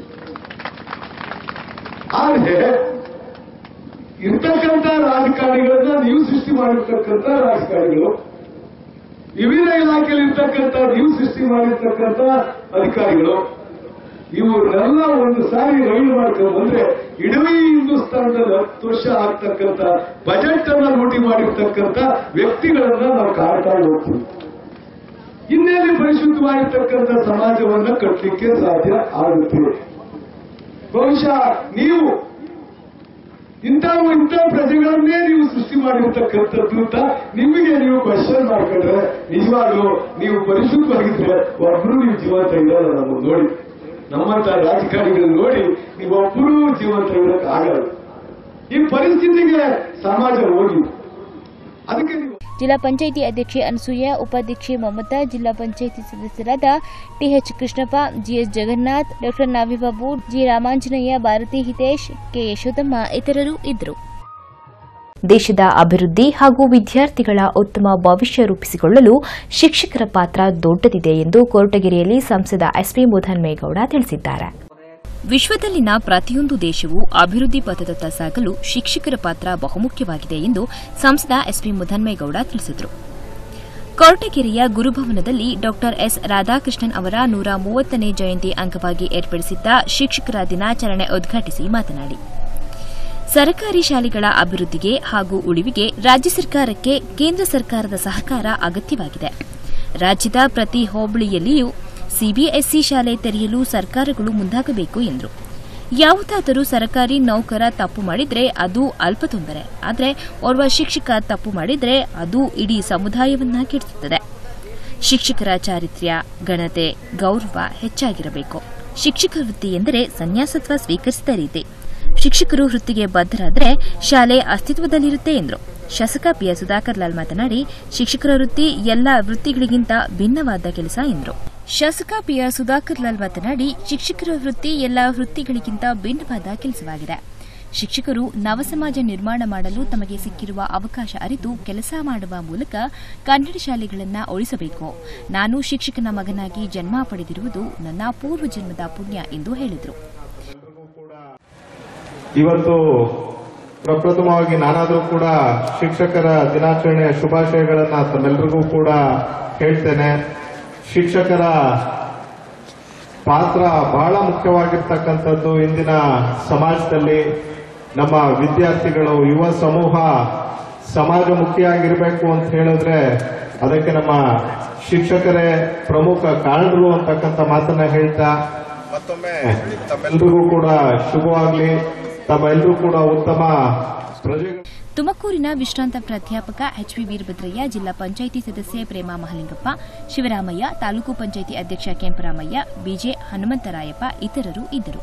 ಆದ್ರೆ ಇರ್ತಕ್ಕಂಥ ರಾಜಕಾರಣಿಗಳನ್ನ ನೀವು ಸೃಷ್ಟಿ ಮಾಡಿರ್ತಕ್ಕಂಥ ರಾಜಕಾರಣಿಗಳು ವಿವಿಧ ಇಲಾಖೆಯಲ್ಲಿ ಇರ್ತಕ್ಕಂಥ ನೀವು ಸೃಷ್ಟಿ ಮಾಡಿರ್ತಕ್ಕಂಥ ಅಧಿಕಾರಿಗಳು ಇವರೆಲ್ಲ ಒಂದು ಸಾರಿ ರೈಲು ಮಾಡ್ಕೊಂಡು ಬಂದ್ರೆ ಇಡೀ ಹಿಂದೂಸ್ತಾನದಲ್ಲಿ ಹತ್ತು ವರ್ಷ ಆಗ್ತಕ್ಕಂಥ ಬಜೆಟ್ ಅನ್ನ ಲೂಟಿ ಮಾಡಿರ್ತಕ್ಕಂಥ ವ್ಯಕ್ತಿಗಳನ್ನ ನಾವು ಕಾಡ್ತಾ ಹೋಗ್ತೀವಿ ಇನ್ನೇನು ಪರಿಶುದ್ಧವಾಗಿರ್ತಕ್ಕಂಥ ಸಮಾಜವನ್ನ ಕಟ್ಟಲಿಕ್ಕೆ ಸಾಧ್ಯ ಆಗುತ್ತೆ ಬಹುಶಃ ನೀವು ಇಂಥ ಇಂಥ ಪ್ರಜೆಗಳನ್ನೇ ನೀವು ಸೃಷ್ಟಿ ಮಾಡಿರ್ತಕ್ಕಂಥದ್ದು ಅಂತ ನಿಮಗೆ ನೀವು ಕ್ವಶನ್ ಮಾಡ್ಕೊಂಡ್ರೆ ನಿಜವಾಗ್ಲೂ ನೀವು ಪರಿಶುದ್ಧವಾಗಿದ್ರೆ ಒಬ್ರು ನೀವು ಜೀವಂತ ಇರಲ್ಲ ನಮ್ಮನ್ನು ನೋಡಿ ನಮ್ಮಂತ ರಾಜಕಾರಣಿಗಳು ನೋಡಿ ನೀವೊಬ್ಬರೂ ಜೀವಂತ ಇರಕ್ಕೆ ಆಗಲ್ಲ ಈ ಪರಿಸ್ಥಿತಿಗೆ ಸಮಾಜ ಹೋಗಿ ಅದಕ್ಕೆ ನೀವು ಜಿಲ್ಲಾ ಪಂಚಾಯಿತಿ ಅಧ್ಯಕ್ಷೆ ಅನಸೂಯ ಉಪಾಧ್ಯಕ್ಷೆ ಮಮತಾ ಜಿಲ್ಲಾ ಪಂಚಾಯಿತಿ ಸದಸ್ಯರಾದ TH Krishnappa GS Jagannath doctor Navibabu G Ramanjaneya Bharathi Hitesh K Yashodamma ಇತರರು ಇದ್ದರು ದೇಶದ ಅಭಿವೃದ್ಧಿ ಹಾಗೂ ವಿದ್ಯಾರ್ಥಿಗಳ ಉತ್ತಮ ಭವಿಷ್ಯ ರೂಪಿಸಿಕೊಳ್ಳಲು ಶಿಕ್ಷಕರ ಪಾತ್ರ ದೊಡ್ಡದಿದೆ ಎಂದು ಕೊರಟಗೆರೆಯಲ್ಲಿ ಸಂಸದ ಎಸ್ಪಿ ಮುಧನ್ಮೇಗೌಡ ತಿಳಿಸಿದ್ದಾರೆ ವಿಶ್ವದಲ್ಲಿನ ಪ್ರತಿಯೊಂದು ದೇಶವು ಅಭಿವೃದ್ಧಿ ಪಥದತ್ತ ಸಾಗಲು ಶಿಕ್ಷಕರ ಪಾತ್ರ ಬಹುಮುಖ್ಯವಾಗಿದೆ ಎಂದು ಸಂಸದ ಎಸ್ಪಿ ಮುಧನ್ಮೇಗೌಡ ತಿಳಿಸಿದರು ಕೊರಟಗೆರೆಯ ಗುರುಭವನದಲ್ಲಿ ಡಾ ಎಸ್ ರಾಧಾಕೃಷ್ಣನ್ ಅವರ ನೂರ ಮೂವತ್ತನೇ ಜಯಂತಿ ಅಂಗವಾಗಿ ಏರ್ಪಡಿಸಿದ್ದ ಶಿಕ್ಷಕರ ದಿನಾಚರಣೆ ಉದ್ಘಾಟಿಸಿ ಮಾತನಾಡಿ ಸರ್ಕಾರಿ ಶಾಲೆಗಳ ಅಭಿವೃದ್ಧಿಗೆ ಹಾಗೂ ಉಳಿವಿಗೆ ರಾಜ್ಯ ಸರ್ಕಾರಕ್ಕೆ ಕೇಂದ್ರ ಸರ್ಕಾರದ ಸಹಕಾರ ಅಗತ್ಯವಾಗಿದೆ ರಾಜ್ಯದ ಪ್ರತಿ ಹೋಬಳಿಯಲ್ಲಿಯೂ ಸಿಬಿಎಸ್ಇ ಶಾಲೆ ತೆರೆಯಲು ಸರ್ಕಾರಗಳು ಮುಂದಾಗಬೇಕು ಎಂದರು ಯಾವುದಾದರೂ ಸರ್ಕಾರಿ ನೌಕರ ತಪ್ಪು ಮಾಡಿದ್ರೆ ಅದು ಅಲ್ಪ ತೊಂದರೆ ಆದರೆ ಓರ್ವ ಶಿಕ್ಷಕ ತಪ್ಪು ಮಾಡಿದ್ರೆ ಅದು ಇಡೀ ಸಮುದಾಯವನ್ನ ಕೆಡಿಸುತ್ತದೆ ಶಿಕ್ಷಕರ ಚಾರಿತ್ರ್ಯ ಘನತೆ ಗೌರವ ಹೆಚ್ಚಾಗಿರಬೇಕು ಶಿಕ್ಷಕ ವೃತ್ತಿ ಎಂದರೆ ಸನ್ಯಾಸತ್ವ ಸ್ವೀಕರಿಸಿದ ರೀತಿ ಶಿಕ್ಷಕರು ವೃತ್ತಿಗೆ ಬದ್ಧರಾದರೆ ಶಾಲೆ ಅಸ್ತಿತ್ವದಲ್ಲಿರುತ್ತೆ ಎಂದರು ಶಾಸಕ ಪಿಯ ಸುಧಾಕರ್ ಲಾಲ್ ಮಾತನಾಡಿ ಶಿಕ್ಷಕರ ವೃತ್ತಿ ಎಲ್ಲ ವೃತ್ತಿಗಳಿಗಿಂತ ಭಿನ್ನವಾದ ಕೆಲಸ ಎಂದರು ಶಾಸಕ ಪಿಯ ಸುಧಾಕರ್ ಲಾಲ್ ಮಾತನಾಡಿ ಶಿಕ್ಷಕರ ವೃತ್ತಿ ಎಲ್ಲ ವೃತ್ತಿಗಳಿಗಿಂತ ಭಿನ್ನವಾದ ಕೆಲಸವಾಗಿದೆ ಶಿಕ್ಷಕರು ನವಸಮಾಜ ನಿರ್ಮಾಣ ಮಾಡಲು ತಮಗೆ ಸಿಕ್ಕಿರುವ ಅವಕಾಶ ಅರಿತು ಕೆಲಸ ಮಾಡುವ ಮೂಲಕ ಕನ್ನಡ ಶಾಲೆಗಳನ್ನು ಉಳಿಸಬೇಕು ನಾನು ಶಿಕ್ಷಕನ ಮಗನಾಗಿ ಜನ್ಮ ಪಡೆದಿರುವುದು ನನ್ನ ಪೂರ್ವ ಜನ್ಮದ ಪುಣ್ಯ ಎಂದು ಹೇಳಿದರು ಇವತ್ತು ಪ್ರಪ್ರಥಮವಾಗಿ ನಾನಾದರೂ ಕೂಡ ಶಿಕ್ಷಕರ ದಿನಾಚರಣೆಯ ಶುಭಾಶಯಗಳನ್ನ ತಮ್ಮೆಲ್ಲರಿಗೂ ಕೂಡ ಹೇಳ್ತೇನೆ ಶಿಕ್ಷಕರ ಪಾತ್ರ ಬಹಳ ಮುಖ್ಯವಾಗಿರ್ತಕ್ಕಂಥದ್ದು ಇಂದಿನ ಸಮಾಜದಲ್ಲಿ ನಮ್ಮ ವಿದ್ಯಾರ್ಥಿಗಳು ಯುವ ಸಮೂಹ ಸಮಾಜಮುಖಿಯಾಗಿರಬೇಕು ಅಂತ ಹೇಳಿದ್ರೆ ಅದಕ್ಕೆ ನಮ್ಮ ಶಿಕ್ಷಕರೇ ಪ್ರಮುಖ ಕಾರಣರು ಅಂತಕ್ಕಂಥ ಮಾತನ್ನ ಹೇಳ್ತಾ ಮತ್ತೊಮ್ಮೆ ತಮ್ಮೆಲ್ಲರಿಗೂ ಕೂಡ ಶುಭವಾಗಲಿ ತಮ್ಮೆಲ್ಲರೂ ಕೂಡ ಉತ್ತಮ ಪ್ರಜೆಗಳು ತುಮಕೂರಿನ ವಿಶ್ರಾಂತ ಪ್ರಾಧ್ಯಾಪಕ ಎಚ್ವಿ ವೀರಭದ್ರಯ್ಯ ಜಿಲ್ಲಾ ಪಂಚಾಯಿತಿ ಸದಸ್ಯೆ ಪ್ರೇಮಾ ಮಹಲಿಂಗಪ್ಪ ಶಿವರಾಮಯ್ಯ ತಾಲೂಕು ಪಂಚಾಯಿತಿ ಅಧ್ಯಕ್ಷ ಕೆಂಪರಾಮಯ್ಯ ಬಿಜೆ ಹನುಮಂತರಾಯಪ್ಪ ಇತರರು ಇದ್ದರು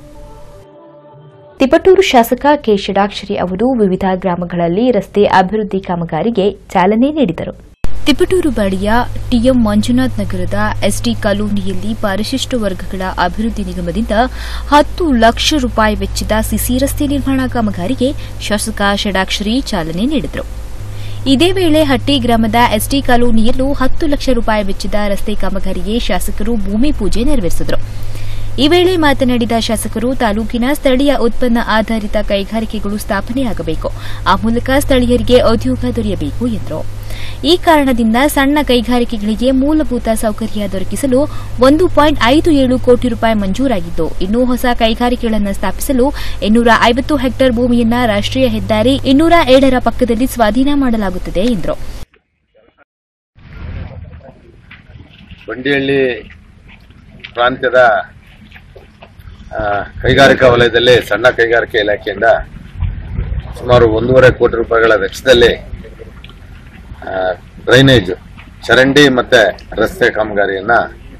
ತಿಪಟೂರು ಶಾಸಕ ಕೆ ಷಡಾಕ್ಷರಿ ಅವರು ವಿವಿಧ ಗ್ರಾಮಗಳಲ್ಲಿ ರಸ್ತೆ ಅಭಿವೃದ್ಧಿ ಕಾಮಗಾರಿಗೆ ಚಾಲನೆ ನೀಡಿದರು ತಿಪಟೂರು ಬಾಡಿಯ ಟಿಎಂ ಮಂಜುನಾಥ್ ನಗರದ ಎಸ್ಟಿ ಕಾಲೋನಿಯಲ್ಲಿ ಪರಿಶಿಷ್ಟ ವರ್ಗಗಳ ಅಭಿವೃದ್ಧಿ ನಿಗಮದಿಂದ ಹತ್ತು ಲಕ್ಷ ರೂಪಾಯಿ ವೆಚ್ಚದ ಸಿಸಿ ರಸ್ತೆ ನಿರ್ಮಾಣ ಕಾಮಗಾರಿಗೆ ಶಾಸಕ ಷಡಾಕ್ಷರಿ ಚಾಲನೆ ನೀಡಿದರು ಇದೇ ವೇಳೆ ಹಟ್ಟಿ ಗ್ರಾಮದ ಎಸ್ಟಿ ಕಾಲೋನಿಯಲ್ಲೂ ಹತ್ತು ಲಕ್ಷ ರೂಪಾಯಿ ವೆಚ್ಚದ ರಸ್ತೆ ಕಾಮಗಾರಿಗೆ ಶಾಸಕರು ಭೂಮಿ ಪೂಜೆ ನೆರವೇರಿಸಿದರು ಈ ವೇಳೆ ಮಾತನಾಡಿದ ಶಾಸಕರು ತಾಲೂಕಿನ ಸ್ಥಳೀಯ ಉತ್ಪನ್ನ ಆಧಾರಿತ ಕೈಗಾರಿಕೆಗಳು ಸ್ಥಾಪನೆಯಾಗಬೇಕು ಆ ಮೂಲಕ ಸ್ಥಳೀಯರಿಗೆ ಉದ್ಯೋಗ ದೊರೆಯಬೇಕು ಎಂದರು ಈ ಕಾರಣದಿಂದ ಸಣ್ಣ ಕೈಗಾರಿಕೆಗಳಿಗೆ ಮೂಲಭೂತ ಸೌಕರ್ಯ ದೊರಕಿಸಲು ಒಂದು ಪಾಯಿಂಟ್ ಐದು ಏಳು ಕೋಟಿ ರೂಪಾಯಿ ಮಂಜೂರಾಗಿದ್ದು ಇನ್ನು ಹೊಸ ಕೈಗಾರಿಕೆಗಳನ್ನು ಸ್ಥಾಪಿಸಲು ಇನ್ನೂರ ಐವತ್ತು ಹೆಕ್ಟೇರ್ ಭೂಮಿಯನ್ನ ರಾಷ್ಟೀಯ ಹೆದ್ದಾರಿ ಇನ್ನೂರ ಏಳರ ಪಕ್ಕದಲ್ಲಿ ಸ್ವಾಧೀನ ಮಾಡಲಾಗುತ್ತದೆ ಎಂದರು ಬಂಡಿಹಳ್ಳಿ ಪ್ರಾಂತ್ಯದ ಆ, ಕೈಗಾರಿಕಾ ವಲಯದಲ್ಲಿ ಸಣ್ಣ ಕೈಗಾರಿಕೆ ಇಲಾಖೆಯಿಂದ ಸುಮಾರು ಒಂದೂವರೆ ಕೋಟಿ ರೂಪಾಯಿಗಳ ವೆಚ್ಚದಲ್ಲಿ ಆ, ಡ್ರೈನೇಜ್ ಚರಂಡಿ ಮತ್ತೆ ರಸ್ತೆ ಕಾಮಗಾರಿಯನ್ನ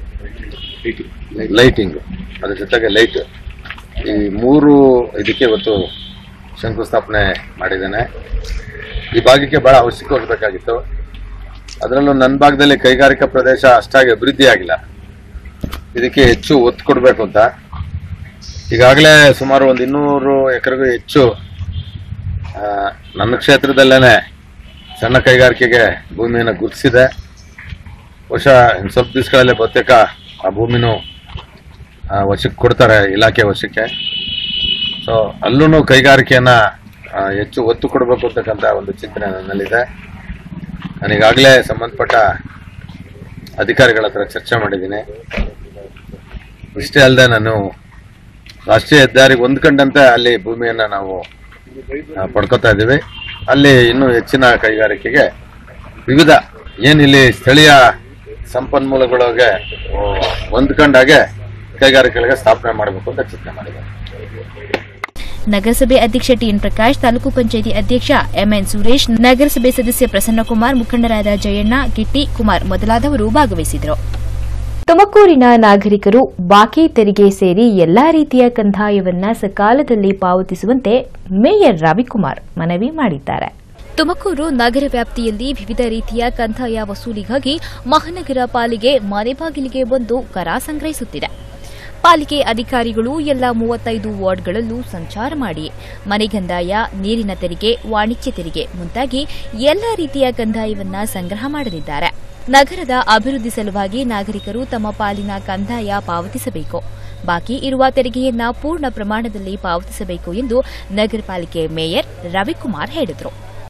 ಲೈಟಿಂಗ್ ಅದ್ರ ಜೊತೆಗೆ ಲೈಟ್ ಈ ಮೂರು ಇದಕ್ಕೆ ಇವತ್ತು ಶಂಕುಸ್ಥಾಪನೆ ಮಾಡಿದ್ದೇನೆ ಈ ಭಾಗಕ್ಕೆ ಬಹಳ ಅವಶ್ಯಕವಾಗಿ ಬೇಕಾಗಿತ್ತು ಅದರಲ್ಲೂ ನನ್ನ ಭಾಗದಲ್ಲಿ ಕೈಗಾರಿಕಾ ಪ್ರದೇಶ ಅಷ್ಟಾಗಿ ಅಭಿವೃದ್ಧಿ ಆಗಿಲ್ಲ ಇದಕ್ಕೆ ಹೆಚ್ಚು ಒತ್ತು ಕೊಡಬೇಕು ಅಂತ ಈಗಾಗಲೇ ಸುಮಾರು ಒಂದು ಇನ್ನೂರು ಎಕರೆಗೂ ಹೆಚ್ಚು ಆ, ನನ್ನ ಕ್ಷೇತ್ರದಲ್ಲೇನೆ ಸಣ್ಣ ಕೈಗಾರಿಕೆಗೆ ಭೂಮಿಯನ್ನು ಗುರುತಿಸಿದೆ ಬಹುಶಃ ಇನ್ನು ಸ್ವಲ್ಪ ದಿವಸಗಳಲ್ಲೇ ಬಹುತೇಕ ಆ ಭೂಮಿನೂ ಆ, ವಶಕ್ಕೆ ಕೊಡ್ತಾರೆ ಇಲಾಖೆ ವಶಕ್ಕೆ ಸೊ ಅಲ್ಲೂ ಕೈಗಾರಿಕೆಯನ್ನ ಆ, ಹೆಚ್ಚು ಒತ್ತು ಕೊಡಬೇಕು ಅಂತಕ್ಕಂಥ ಒಂದು ಚಿಂತನೆ ನನ್ನಲ್ಲಿದೆ ನಾನು ಈಗಾಗಲೇ ಸಂಬಂಧಪಟ್ಟ ಅಧಿಕಾರಿಗಳ ಹತ್ರ ಚರ್ಚೆ ಮಾಡಿದ್ದೀನಿ ಇಷ್ಟೇ ಅಲ್ಲದೆ ನಾನು ರಾಷ್ಟ್ರೀಯ ಹೆದ್ದಾರಿಗೆ ಹೊಂದ್ಕೊಂಡಂತೆ ಅಲ್ಲಿ ಭೂಮಿಯನ್ನ ನಾವು ಆ, ಪಡ್ಕೊತಾ ಇದ್ದೀವಿ ಅಲ್ಲಿ ಇನ್ನೂ ಹೆಚ್ಚಿನ ಕೈಗಾರಿಕೆಗೆ ವಿವಿಧ ಏನಿಲ್ಲಿ ಸ್ಥಳೀಯ ಸಂಪನ್ಮೂಲಗಳಿಗೆ ಆ, ಹೊಂದ್ಕೊಂಡಾಗೆ ಕೈಗಾರಿಕೆಗಳಿಗೆ ಸ್ಥಾಪನೆ ಮಾಡಬೇಕು ಅಂತ ಚಿಂತನೆ ಮಾಡಿದ್ದಾರೆ ನಗರಸಭೆ ಅಧ್ಯಕ್ಷ ಟಿಎನ್ ಪ್ರಕಾಶ್ ತಾಲೂಕು ಪಂಚಾಯಿತಿ ಅಧ್ಯಕ್ಷ ಎಂಎನ್ ಸುರೇಶ್ ನಗರಸಭೆ ಸದಸ್ಯ ಪ್ರಸನ್ನಕುಮಾರ್ ಮುಖಂಡರಾದ ಜಯಣ್ಣ ಕಿಟ್ಟಿ ಕುಮಾರ್ ಮೊದಲಾದವರು ಭಾಗವಹಿಸಿದರು ತುಮಕೂರಿನ ನಾಗರಿಕರು ಬಾಕಿ ತೆರಿಗೆ ಸೇರಿ ಎಲ್ಲಾ ರೀತಿಯ ಕಂದಾಯವನ್ನ ಸಕಾಲದಲ್ಲಿ ಪಾವತಿಸುವಂತೆ ಮೇಯರ್ ರವಿಕುಮಾರ್ ಮನವಿ ಮಾಡಿದ್ದಾರೆ ತುಮಕೂರು ನಗರ ವ್ಯಾಪ್ತಿಯಲ್ಲಿ ವಿವಿಧ ರೀತಿಯ ಕಂದಾಯ ವಸೂಲಿಗಾಗಿ ಮಹಾನಗರ ಪಾಲಿಕೆ ಮನೆ ಬಾಗಿಲಿಗೆ ಬಂದು ಕರ ಸಂಗ್ರಹಿಸುತ್ತಿದೆ ಪಾಲಿಕೆ ಅಧಿಕಾರಿಗಳು ಎಲ್ಲ ಮೂವತ್ತೈದು ವಾರ್ಡ್ಗಳಲ್ಲೂ ಸಂಚಾರ ಮಾಡಿ ಮನೆ ಕಂದಾಯ ನೀರಿನ ತೆರಿಗೆ ವಾಣಿಜ್ಯ ತೆರಿಗೆ ಮುಂತಾಗಿ ಎಲ್ಲ ರೀತಿಯ ಕಂದಾಯವನ್ನ ಸಂಗ್ರಹ ಮಾಡಲಿದ್ದಾರೆ ನಗರದ ಅಭಿವೃದ್ಧಿ ಸಲುವಾಗಿ ನಾಗರಿಕರು ತಮ್ಮ ಪಾಲಿನ ಕಂದಾಯ ಪಾವತಿಸಬೇಕು ಬಾಕಿ ಇರುವ ತೆರಿಗೆಯನ್ನ ಪೂರ್ಣ ಪ್ರಮಾಣದಲ್ಲಿ ಪಾವತಿಸಬೇಕು ಎಂದು ನಗರ ಪಾಲಿಕೆ ಮೇಯರ್ ರವಿಕುಮಾರ್ ಹೇಳಿದರು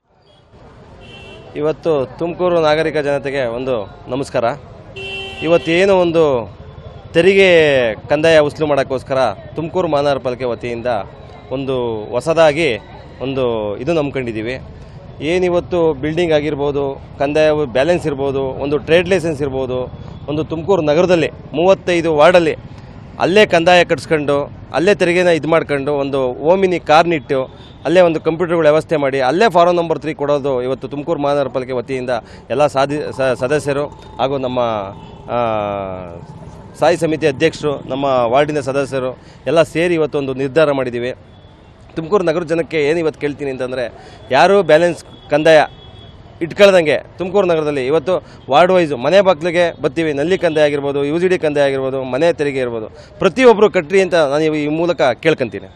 ಇವತ್ತು ತುಮಕೂರು ನಾಗರಿಕ ಜನತೆಗೆ ಒಂದು ನಮಸ್ಕಾರ ಇವತ್ತೇನು ಒಂದು ತೆರಿಗೆ ಕಂದಾಯ ವಸೂಲು ಮಾಡೋಕ್ಕೋಸ್ಕರ ತುಮಕೂರು ಮಹಾನಗರ ಪಾಲಿಕೆ ವತಿಯಿಂದ ಒಂದು ಹೊಸದಾಗಿ ಒಂದು ಇದು ನಂಬ್ಕೊಂಡಿದ್ದೀವಿ ಏನಿವತ್ತು ಬಿಲ್ಡಿಂಗ್ ಆಗಿರ್ಬೋದು ಕಂದಾಯ ಬ್ಯಾಲೆನ್ಸ್ ಇರ್ಬೋದು ಒಂದು ಟ್ರೇಡ್ ಲೈಸೆನ್ಸ್ ಇರ್ಬೋದು ಒಂದು ತುಮಕೂರು ನಗರದಲ್ಲಿ ಮೂವತ್ತೈದು ವಾರ್ಡಲ್ಲಿ ಅಲ್ಲೇ ಕಂದಾಯ ಕಟ್ಸ್ಕೊಂಡು ಅಲ್ಲೇ ತೆರಿಗೆನ ಇದು ಮಾಡ್ಕೊಂಡು ಒಂದು ಓಮಿನಿ ಕಾರ್ನಿಟ್ಟು ಅಲ್ಲೇ ಒಂದು ಕಂಪ್ಯೂಟರ್ಗಳ ವ್ಯವಸ್ಥೆ ಮಾಡಿ ಅಲ್ಲೇ ಫಾರಂ ನಂಬರ್ ತ್ರೀ ಕೊಡೋದು ಇವತ್ತು ತುಮಕೂರು ಮಹಾನಗರ ಪಾಲಿಕೆ ವತಿಯಿಂದ ಎಲ್ಲ ಸಾಧಿ ಸ- ಸದಸ್ಯರು ಹಾಗೂ ನಮ್ಮ ಆ, ಸ್ಥಾಯಿ ಸಮಿತಿ ಅಧ್ಯಕ್ಷರು ನಮ್ಮ ವಾರ್ಡಿನ ಸದಸ್ಯರು ಎಲ್ಲ ಸೇರಿ ಇವತ್ತು ಒಂದು ನಿರ್ಧಾರ ಮಾಡಿದ್ದೀವಿ ತುಮಕೂರು ನಗರ ಜನಕ್ಕೆ ಏನು ಇವತ್ತು ಕೇಳ್ತೀನಿ ಅಂತಂದರೆ ಯಾರೂ ಬ್ಯಾಲೆನ್ಸ್ ಕಂದಾಯ ಇಟ್ಕೊಳ್ದಂಗೆ ತುಮಕೂರು ನಗರದಲ್ಲಿ ಇವತ್ತು ವಾರ್ಡ್ ವೈಸ್ ಮನೆ ಬಾಗಿಲಿಗೆ ಬರ್ತೀವಿ ನಲ್ಲಿ ಕಂದಾಯ ಆಗಿರ್ಬೋದು ಯು ಜಿ ಡಿ ಕಂದಾಯ ಆಗಿರ್ಬೋದು ಮನೆ ತೆರಿಗೆ ಇರ್ಬೋದು ಪ್ರತಿಯೊಬ್ಬರು ಕಟ್ರಿ ಅಂತ ನಾನು ಈ ಮೂಲಕ ಕೇಳ್ಕೊಂತೀನಿ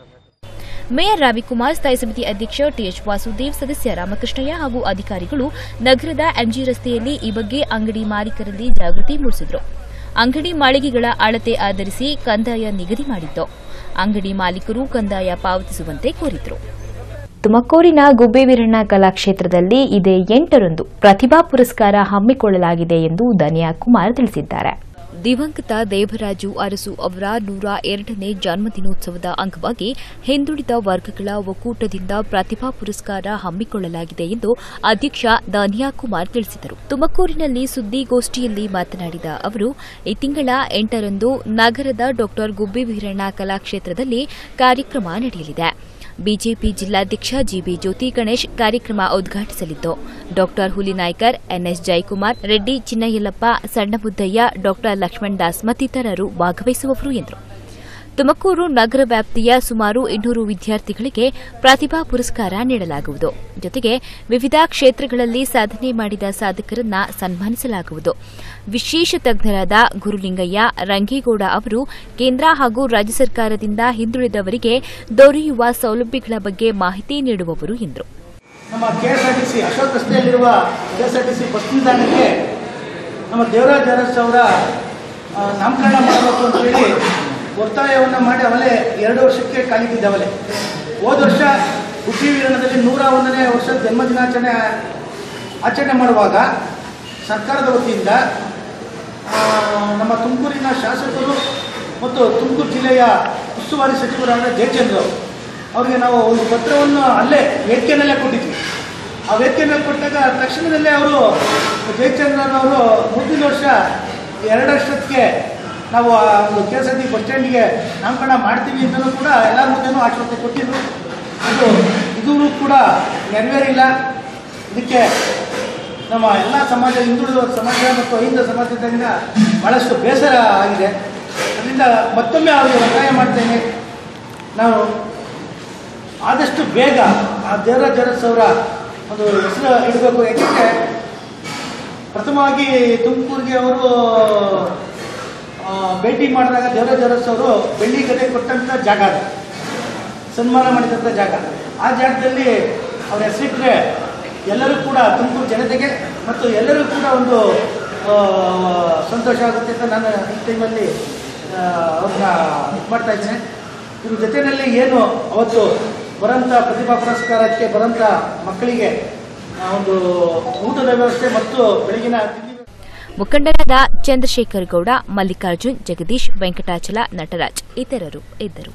ಮೇಯರ್ ರವಿಕುಮಾರ್ ಸ್ಥಾಯಿ ಸಮಿತಿ ಅಧ್ಯಕ್ಷ ಟಿಎಚ್ ವಾಸುದೇವ್ ಸದಸ್ಯ ರಾಮಕೃಷ್ಣಯ್ಯ ಹಾಗೂ ಅಧಿಕಾರಿಗಳು ನಗರದ ಎಂಜಿ ರಸ್ತೆಯಲ್ಲಿ ಈ ಬಗ್ಗೆ ಅಂಗಡಿ ಮಾಲೀಕರಲ್ಲಿ ಜಾಗೃತಿ ಮೂಡಿಸಿದರು ಅಂಗಡಿ ಮಾಳಿಗೆಗಳ ಅಳತೆ ಆಧರಿಸಿ ಕಂದಾಯ ನಿಗದಿ ಮಾಡಿದ್ದು ಅಂಗಡಿ ಮಾಲೀಕರು ಕಂದಾಯ ಪಾವತಿಸುವಂತೆ ಕೋರಿದರು ತುಮಕೂರಿನ ಗುಬ್ಬೇವೀರಣ್ಣ ಕಲಾಕ್ಷೇತ್ರದಲ್ಲಿ ಇದೇ ಎಂಟರಂದು ಪ್ರತಿಭಾ ಪುರಸ್ಕಾರ ಹಮ್ಮಿಕೊಳ್ಳಲಾಗಿದೆ ಎಂದು ಧನಿಯಾ ಕುಮಾರ್ ತಿಳಿಸಿದ್ದಾರೆ ದಿವಂಗತ ದೇವರಾಜು ಅರಸು ಅವರ ನೂರ ಎರಡನೇ ಜನ್ಮದಿನೋತ್ಸವದ ಅಂಗವಾಗಿ ಹಿಂದುಳಿದ ವರ್ಗಗಳ ಒಕ್ಕೂಟದಿಂದ ಪ್ರತಿಭಾ ಪುರಸ್ಕಾರ ಹಮ್ಮಿಕೊಳ್ಳಲಾಗಿದೆ ಎಂದು ಅಧ್ಯಕ್ಷ ದಾನಿಯಾ ಕುಮಾರ್ ತಿಳಿಸಿದರು ತುಮಕೂರಿನಲ್ಲಿ ಸುದ್ದಿಗೋಷ್ಠಿಯಲ್ಲಿ ಮಾತನಾಡಿದ ಅವರು ಈ ತಿಂಗಳ ಎಂಟರಂದು ನಗರದ ಡಾ ಗುಬ್ಬಿ ವೀರಣ್ಣ ಕಲಾಕ್ಷೇತ್ರದಲ್ಲಿ ಕಾರ್ಯಕ್ರಮ ನಡೆಯಲಿದೆ ಬಿಜೆಪಿ ಜಿಲ್ಲಾಧ್ಯಕ್ಷ ಜಿಬಿ ಜ್ಯೋತಿ ಗಣೇಶ್ ಕಾರ್ಯಕ್ರಮ ಉದ್ಘಾಟಿಸಲಿದ್ದು doctor Hulinaykar NS Jayakumar Reddy Chinnayallappa Sannabuddaiah doctor Lakshman Das ಮತ್ತಿತರರು ಭಾಗವಹಿಸುವವರು ಎಂದರು ತುಮಕೂರು ನಗರ ವ್ಯಾಪ್ತಿಯ ಸುಮಾರು ಇನ್ನೂರು ವಿದ್ಯಾರ್ಥಿಗಳಿಗೆ ಪ್ರತಿಭಾ ಪುರಸ್ಕಾರ ನೀಡಲಾಗುವುದು ಜೊತೆಗೆ ವಿವಿಧ ಕ್ಷೇತ್ರಗಳಲ್ಲಿ ಸಾಧನೆ ಮಾಡಿದ ಸಾಧಕರನ್ನ ಸನ್ಮಾನಿಸಲಾಗುವುದು ವಿಶೇಷ ತಜ್ಞರಾದ ಗುರುಲಿಂಗಯ್ಯ ರಂಗೇಗೌಡ ಅವರು ಕೇಂದ್ರ ಹಾಗೂ ರಾಜ್ಯ ಸರ್ಕಾರದಿಂದ ಹಿಂದುಳಿದವರಿಗೆ ದೊರೆಯುವ ಸೌಲಭ್ಯಗಳ ಬಗ್ಗೆ ಮಾಹಿತಿ ನೀಡುವವರು ಎಂದರು ನಮ್ಮ K S R T C Ashok ರಸ್ತೆಯಲ್ಲಿರುವ K S R T C bus ನಿಲ್ದಾಣಕ್ಕೆ ನಮ್ಮ ದೇವರಾಜ್ ಅರಸ್ ಅವರ ಆ, ನಾಮಕರಣ ಮಾಡಬೇಕು ಅಂತೇಳಿ ಒತ್ತಾಯವನ್ನು ಮಾಡಿ ಅವಲೇ ಎರಡು ವರ್ಷಕ್ಕೆ ಕಾಲಿಟ್ಟಿದ್ದೆ ಅವಲೇ ಹೋದ ವರ್ಷ ಹುಟ್ಟಿ ವೀರಣದಲ್ಲಿ ನೂರ ಒಂದನೇ ವರ್ಷ ಜನ್ಮ ದಿನಾಚರಣೆ ಆಚರಣೆ ಮಾಡುವಾಗ ಸರ್ಕಾರದ ವತಿಯಿಂದ ಆ, ನಮ್ಮ ತುಮಕೂರಿನ ಶಾಸಕರು ಮತ್ತು ತುಮಕೂರು ಜಿಲ್ಲೆಯ ಉಸ್ತುವಾರಿ ಸಚಿವರಾದ ಜಯಚಂದ್ರ ಅವರು ಅವರಿಗೆ ನಾವು ಒಂದು ಪತ್ರವನ್ನು ಅಲ್ಲೇ ವೇದಿಕೆಯಲ್ಲೇ ಕೊಟ್ಟಿದ್ವಿ ಆ ವೇದಿಕೆ ಮೇಲೆ ಕೊಟ್ಟಾಗ ತಕ್ಷಣದಲ್ಲೇ ಅವರು ಜಯಚಂದ್ರನ್ ಅವರು ಮುಂದಿನ ವರ್ಷ ಎರಡಷ್ಟಕ್ಕೆ ನಾವು ಆ ಒಂದು K S R T C ಸ್ಟ್ಯಾಂಡಿಗೆ ನಾಮಕರಣ ಮಾಡ್ತೀವಿ ಅಂತಲೂ ಕೂಡ ಎಲ್ಲರ ಮುಂದೆನೂ ಆಶ್ವಾಸನೆ ಕೊಟ್ಟಿದ್ರು ಅದು ಇದೂ ಕೂಡ ನೆರವೇರಿಲ್ಲ ಇದಕ್ಕೆ ನಮ್ಮ ಎಲ್ಲ ಸಮಾಜ ಹಿಂದುಳಿದ ಸಮಾಜ ಮತ್ತು ಅಹಿಂದ ಸಮಾಜದಿಂದ ಭಾಳಷ್ಟು ಬೇಸರ ಆಗಿದೆ ಅದರಿಂದ ಮತ್ತೊಮ್ಮೆ ಅವರಿಗೆ ಒತ್ತಾಯ ಮಾಡ್ತೇನೆ ನಾವು ಆದಷ್ಟು ಬೇಗ ಆ ದೇವರಾಜ್ ಅರಸ್ ಅವರ ಒಂದು ಹೆಸರು ಇಡಬೇಕು ಯಾಕೆಂದರೆ ಪ್ರಥಮವಾಗಿ ತುಮಕೂರಿಗೆ ಅವರು ಆ, ಭೇಟಿ ಮಾಡಿದಾಗ ದೇವರಾಜ್ ಅರಸ್ ಅವರು ಬೆಳ್ಳಿ ಗದೆ ಕೊಟ್ಟಂಥ ಜಾಗ ಅದು ಸನ್ಮಾನ ಮಾಡಿದಂಥ ಜಾಗ ಆ ಜಾಗದಲ್ಲಿ ಅವ್ರ ಹೆಸರಿಟ್ಟರೆ ಎಲ್ಲರೂ ಕೂಡ ತುಮಕೂರು ಜನತೆಗೆ ಮತ್ತು ಎಲ್ಲರೂ ಕೂಡ ಒಂದು ಆ, ಸಂತೋಷ ಆಗುತ್ತೆ ಅಂತ ನಾನು ಈ ಟೈಮಲ್ಲಿ ಆ, ಅವ್ರನ್ನ ಇದು ಮಾಡ್ತಾ ಇದ್ದೇನೆ ಇದ್ರ ಜೊತೆಯಲ್ಲಿ ಏನು ಅವತ್ತು ಬರೋಂಥ ಪ್ರತಿಭಾ ಪುರಸ್ಕಾರಕ್ಕೆ ಬರೋಂಥ ಮಕ್ಕಳಿಗೆ ಆ, ಒಂದು ಊಟದ ವ್ಯವಸ್ಥೆ ಮತ್ತು ಬೆಳಗಿನ ತಿಂಡಿ ಮುಖಂಡರಾದ ಚಂದ್ರಶೇಖರ್ ಗೌಡ ಮಲ್ಲಿಕಾರ್ಜುನ್ ಜಗದೀಶ್ ವೆಂಕಟಾಚಲ ನಟರಾಜ್ ಇತರರು ಇದ್ದರು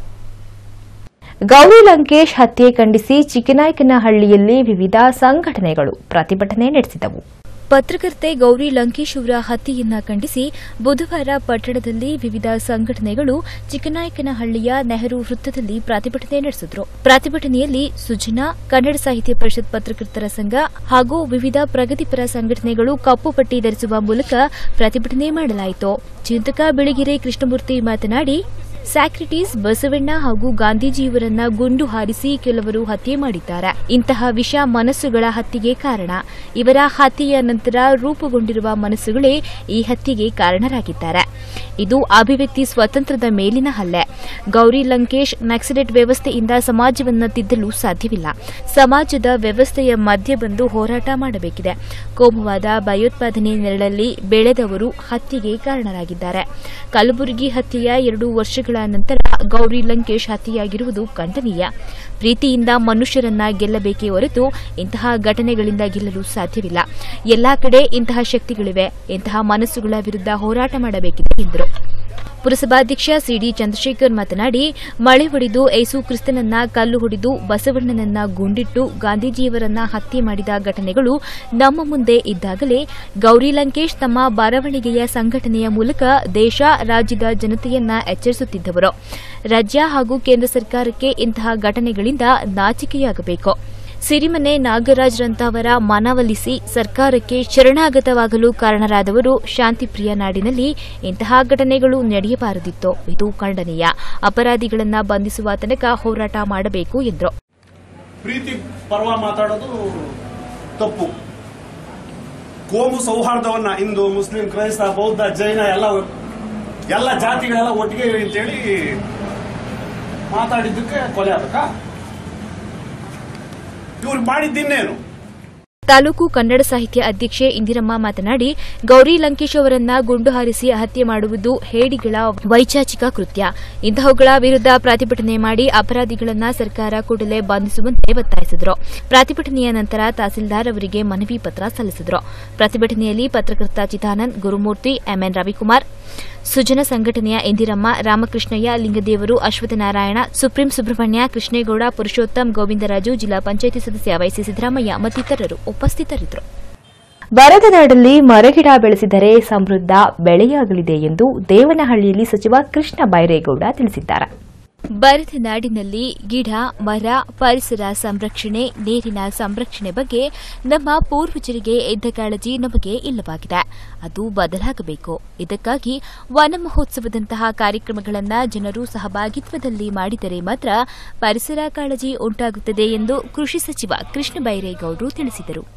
ಗೌರಿ ಲಂಕೇಶ್ ಹತ್ಯೆ ಖಂಡಿಸಿ ಚಿಕ್ಕನಾಯಕನಹಳ್ಳಿಯಲ್ಲಿ ವಿವಿಧ ಸಂಘಟನೆಗಳು ಪ್ರತಿಭಟನೆ ನಡೆಸಿದವು ಪತ್ರಕರ್ತೆ ಗೌರಿ ಲಂಕೇಶ್ ಅವರ ಹತ್ಯೆಯನ್ನ ಖಂಡಿಸಿ ಬುಧವಾರ ಪಟ್ಟಣದಲ್ಲಿ ವಿವಿಧ ಸಂಘಟನೆಗಳು ಚಿಕ್ಕನಾಯಕನಹಳ್ಳಿಯ ನೆಹರು ವೃತ್ತದಲ್ಲಿ ಪ್ರತಿಭಟನೆ ನಡೆಸಿದ್ರು ಪ್ರತಿಭಟನೆಯಲ್ಲಿ ಸುಜನಾ ಕನ್ನಡ ಸಾಹಿತ್ಯ ಪರಿಷತ್ ಪತ್ರಕರ್ತರ ಸಂಘ ಹಾಗೂ ವಿವಿಧ ಪ್ರಗತಿಪರ ಸಂಘಟನೆಗಳು ಕಪ್ಪು ಪಟ್ಟಿ ಧರಿಸುವ ಮೂಲಕ ಪ್ರತಿಭಟನೆ ಮಾಡಲಾಯಿತು ಚಿಂತಕ ಬೆಳಗೆರೆ ಕೃಷ್ಣಮೂರ್ತಿ ಮಾತನಾಡಿ ಸ್ಯಾಕ್ರಿಟೀಸ್ ಬಸವಣ್ಣ ಹಾಗೂ ಗಾಂಧೀಜಿಯವರನ್ನ ಗುಂಡು ಹಾರಿಸಿ ಕೆಲವರು ಹತ್ಯೆ ಮಾಡಿದ್ದಾರೆ ಇಂತಹ ವಿಷ ಮನಸ್ಸುಗಳ ಹತ್ಯೆಗೆ ಕಾರಣ ಇವರ ಹತ್ಯೆಯ ನಂತರ ರೂಪುಗೊಂಡಿರುವ ಮನಸ್ಸುಗಳೇ ಈ ಹತ್ಯೆಗೆ ಕಾರಣರಾಗಿದ್ದಾರೆ ಇದು ಅಭಿವ್ಯಕ್ತಿ ಸ್ವಾತಂತ್ರ್ಯದ ಮೇಲಿನ ಹಲ್ಲೆ ಗೌರಿ ಲಂಕೇಶ್ ನಕ್ಸಲೆಟ್ ವ್ಯವಸ್ಥೆಯಿಂದ ಸಮಾಜವನ್ನ ತಿದ್ದಲು ಸಾಧ್ಯವಿಲ್ಲ ಸಮಾಜದ ವ್ಯವಸ್ಥೆಯ ಮಧ್ಯೆ ಬಂದು ಹೋರಾಟ ಮಾಡಬೇಕಿದೆ ಕೋಮುವಾದ ಭಯೋತ್ಪಾದನೆ ನೆರಳಲ್ಲಿ ಬೆಳೆದವರು ಹತ್ಯೆಗೆ ಕಾರಣರಾಗಿದ್ದಾರೆ ಕಲಬುರಗಿ ಹತ್ಯೆಯ ಎರಡು ವರ್ಷಗಳ ನಂತರ ಗೌರಿ ಲಂಕೇಶ್ ಹತ್ಯೆಯಾಗಿರುವುದು ಖಂಡನೀಯ ಪ್ರೀತಿಯಿಂದ ಮನುಷ್ಯರನ್ನ ಗೆಲ್ಲಬೇಕೇ ಹೊರತು ಇಂತಹ ಘಟನೆಗಳಿಂದ ಗೆಲ್ಲಲು ಸಾಧ್ಯವಿಲ್ಲ ಎಲ್ಲಾ ಕಡೆ ಇಂತಹ ಶಕ್ತಿಗಳಿವೆ ಇಂತಹ ಮನಸ್ಸುಗಳ ವಿರುದ್ಧ ಹೋರಾಟ ಮಾಡಬೇಕಿದೆ ಎಂದರು ಪುರಸಭಾಧ್ಯಕ್ಷ ಸಿಡಿ ಚಂದ್ರಶೇಖರ್ ಮಾತನಾಡಿ ಮಳೆ ಹೊಡೆದು ಏಸು ಕ್ರಿಸ್ತನನ್ನ ಕಲ್ಲು ಹೊಡೆದು ಬಸವಣ್ಣನನ್ನ ಗುಂಡಿಟ್ಟು ಗಾಂಧೀಜಿಯವರನ್ನ ಹತ್ಯೆ ಮಾಡಿದ ಘಟನೆಗಳು ನಮ್ಮ ಮುಂದೆ ಇದ್ದಾಗಲೇ ಗೌರಿ ಲಂಕೇಶ್ ತಮ್ಮ ಬರವಣಿಗೆಯ ಸಂಘಟನೆಯ ಮೂಲಕ ದೇಶ ರಾಜ್ಯದ ಜನತೆಯನ್ನ ಎಚ್ಚರಿಸುತ್ತಿದ್ದವರು ರಾಜ್ಯ ಹಾಗೂ ಕೇಂದ್ರ ಸರ್ಕಾರಕ್ಕೆ ಇಂತಹ ಘಟನೆಗಳಿಂದ ನಾಚಿಕೆಯಾಗಬೇಕು ಸಿರಿಮನೆ ನಾಗರಾಜ್ರಂತವರ ಮನವೊಲಿಸಿ ಸರ್ಕಾರಕ್ಕೆ ಶರಣಾಗತವಾಗಲು ಕಾರಣರಾದವರು ಶಾಂತಿಪ್ರಿಯ ನಾಡಿನಲ್ಲಿ ಇಂತಹ ಘಟನೆಗಳು ನಡೆಯಬಾರದಿತ್ತು ಇದು ಖಂಡನೀಯ ಅಪರಾಧಿಗಳನ್ನ ಬಂಧಿಸುವ ತನಕ ಹೋರಾಟ ಮಾಡಬೇಕು ಎಂದರು ಪ್ರೀತಿ ಪರ್ವ ಮಾತಾಡೋದು ತಪ್ಪು ಕೋಮು ಸೌಹಾರ್ದವನ್ನ ಹಿಂದೂ ಮುಸ್ಲಿಂ ಕ್ರೈಸ್ತ ಬೌದ್ಧ ಜೈನ ಎಲ್ಲ ಎಲ್ಲ ಜಾತಿಗಳೆಲ್ಲ ಒಟ್ಟಿಗೆ ಇರಿ ಅಂತೇಳಿ ಮಾತಾಡಿದ್ದಕ್ಕೆ ಕೊಲೆ ಆಗಬೇಕಾ ಇವ್ರು ಮಾಡಿದ್ದಿನ್ನೇನು ತಾಲೂಕು ಕನ್ನಡ ಸಾಹಿತ್ಯ ಅಧ್ಯಕ್ಷೆ ಇಂದಿರಮ್ಮ ಮಾತನಾಡಿ ಗೌರಿ ಲಂಕೇಶ್ ಅವರನ್ನ ಗುಂಡು ಹಾರಿಸಿ ಹತ್ಯೆ ಮಾಡುವುದು ಹೇಡಿಗಳ ವೈಚಾಚಿಕ ಕೃತ್ಯ ಇಂತಹವುಗಳ ವಿರುದ್ಧ ಪ್ರತಿಭಟನೆ ಮಾಡಿ ಅಪರಾಧಿಗಳನ್ನ ಸರ್ಕಾರ ಕೂಡಲೇ ಬಂಧಿಸುವಂತೆ ಒತ್ತಾಯಿಸಿದರು ಪ್ರತಿಭಟನೆಯ ನಂತರ ತಹಸೀಲ್ದಾರ್ ಅವರಿಗೆ ಮನವಿ ಪತ್ರ ಸಲ್ಲಿಸಿದರು ಪ್ರತಿಭಟನೆಯಲ್ಲಿ ಪತ್ರಕರ್ತ ಚಿದಾನಂದ್ ಗುರುಮೂರ್ತಿ ಎಂಎನ್ ರವಿಕುಮಾರ್ ಸುಜನ ಸಂಘಟನೆಯ ಇಂದಿರಮ್ಮ ರಾಮಕೃಷ್ಣಯ್ಯ ಲಿಂಗದೇವರು ಅಶ್ವತ್ಥನಾರಾಯಣ ಸುಪ್ರೀಂ ಸುಬ್ರಹ್ಮಣ್ಯ ಕೃಷ್ಣೇಗೌಡ ಪುರುಷೋತ್ತಮ್ ಗೋವಿಂದರಾಜು ಜಿಲ್ಲಾ ಪಂಚಾಯಿತಿ ಸದಸ್ಯ ವೈಸಿ ಸಿದ್ದರಾಮಯ್ಯ ಮತ್ತಿತರರು ಉಪಸ್ಥಿತರಿದ್ದರು ಬರದ ನಾಡಲ್ಲಿ ಮರಗಿಡ ಬೆಳೆಸಿದರೆ ಸಮೃದ್ಧ ಬೆಳೆಯಾಗಲಿದೆ ಎಂದು ದೇವನಹಳ್ಳಿಯಲ್ಲಿ ಸಚಿವ ಕೃಷ್ಣ ಬೈರೇಗೌಡ ತಿಳಿಸಿದ್ದಾರೆ ಬರದ ನಾಡಿನಲ್ಲಿ ಗಿಡ ಮರ ಪರಿಸರ ಸಂರಕ್ಷಣೆ ನೀರಿನ ಸಂರಕ್ಷಣೆ ಬಗ್ಗೆ ನಮ್ಮ ಪೂರ್ವಜರಿಗೆ ಇದ್ದ ಕಾಳಜಿ ನಮಗೆ ಇಲ್ಲವಾಗಿದೆ ಅದು ಬದಲಾಗಬೇಕು ಇದಕ್ಕಾಗಿ ವನ ಮಹೋತ್ಸವದಂತಹ ಕಾರ್ಯಕ್ರಮಗಳನ್ನು ಜನರು ಸಹಭಾಗಿತ್ವದಲ್ಲಿ ಮಾಡಿದರೆ ಮಾತ್ರ ಪರಿಸರ ಕಾಳಜಿ ಉಂಟಾಗುತ್ತದೆ ಎಂದು ಕೃಷಿ ಸಚಿವ ಕೃಷ್ಣ ಬೈರೇಗೌಡರು ತಿಳಿಸಿದರು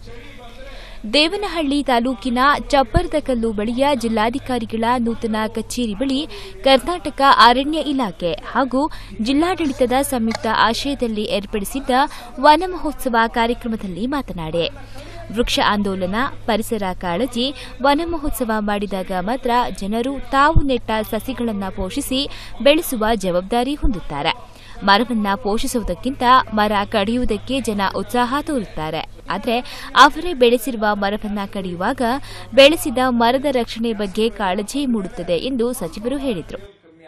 ದೇವನಹಳ್ಳಿ ತಾಲೂಕಿನ ಚಪ್ಪರದಕಲ್ಲು ಬಳಿಯ ಜಿಲ್ಲಾಧಿಕಾರಿಗಳ ನೂತನ ಕಚೇರಿ ಬಳಿ ಕರ್ನಾಟಕ ಅರಣ್ಯ ಇಲಾಖೆ ಹಾಗೂ ಜಿಲ್ಲಾಡಳಿತದ ಸಂಯುಕ್ತ ಆಶಯದಲ್ಲಿ ಏರ್ಪಡಿಸಿದ್ದ ವನ ಮಹೋತ್ಸವ ಕಾರ್ಯಕ್ರಮದಲ್ಲಿ ಮಾತನಾಡಿ ವೃಕ್ಷ ಆಂದೋಲನ ಪರಿಸರ ಕಾಳಜಿ ವನ ಮಹೋತ್ಸವ ಮಾಡಿದಾಗ ಮಾತ್ರ ಜನರು ತಾವು ನೆಟ್ಟ ಸಸಿಗಳನ್ನು ಪೋಷಿಸಿ ಬೆಳೆಸುವ ಜವಾಬ್ದಾರಿ ಹೊಂದುತ್ತಾರೆ ಮರವನ್ನ ಪೋಷಿಸುವುದಕ್ಕಿಂತ ಮರ ಕಡಿಯುವುದಕ್ಕೆ ಜನ ಉತ್ಸಾಹ ತೋರುತ್ತಾರೆ ಆದರೆ ಅವರೇ ಬೆಳೆಸಿರುವ ಮರವನ್ನ ಕಡಿಯುವಾಗ ಬೆಳೆಸಿದ ಮರದ ರಕ್ಷಣೆ ಬಗ್ಗೆ ಕಾಳಜಿ ಮೂಡುತ್ತದೆ ಎಂದು ಸಚಿವರು ಹೇಳಿದರು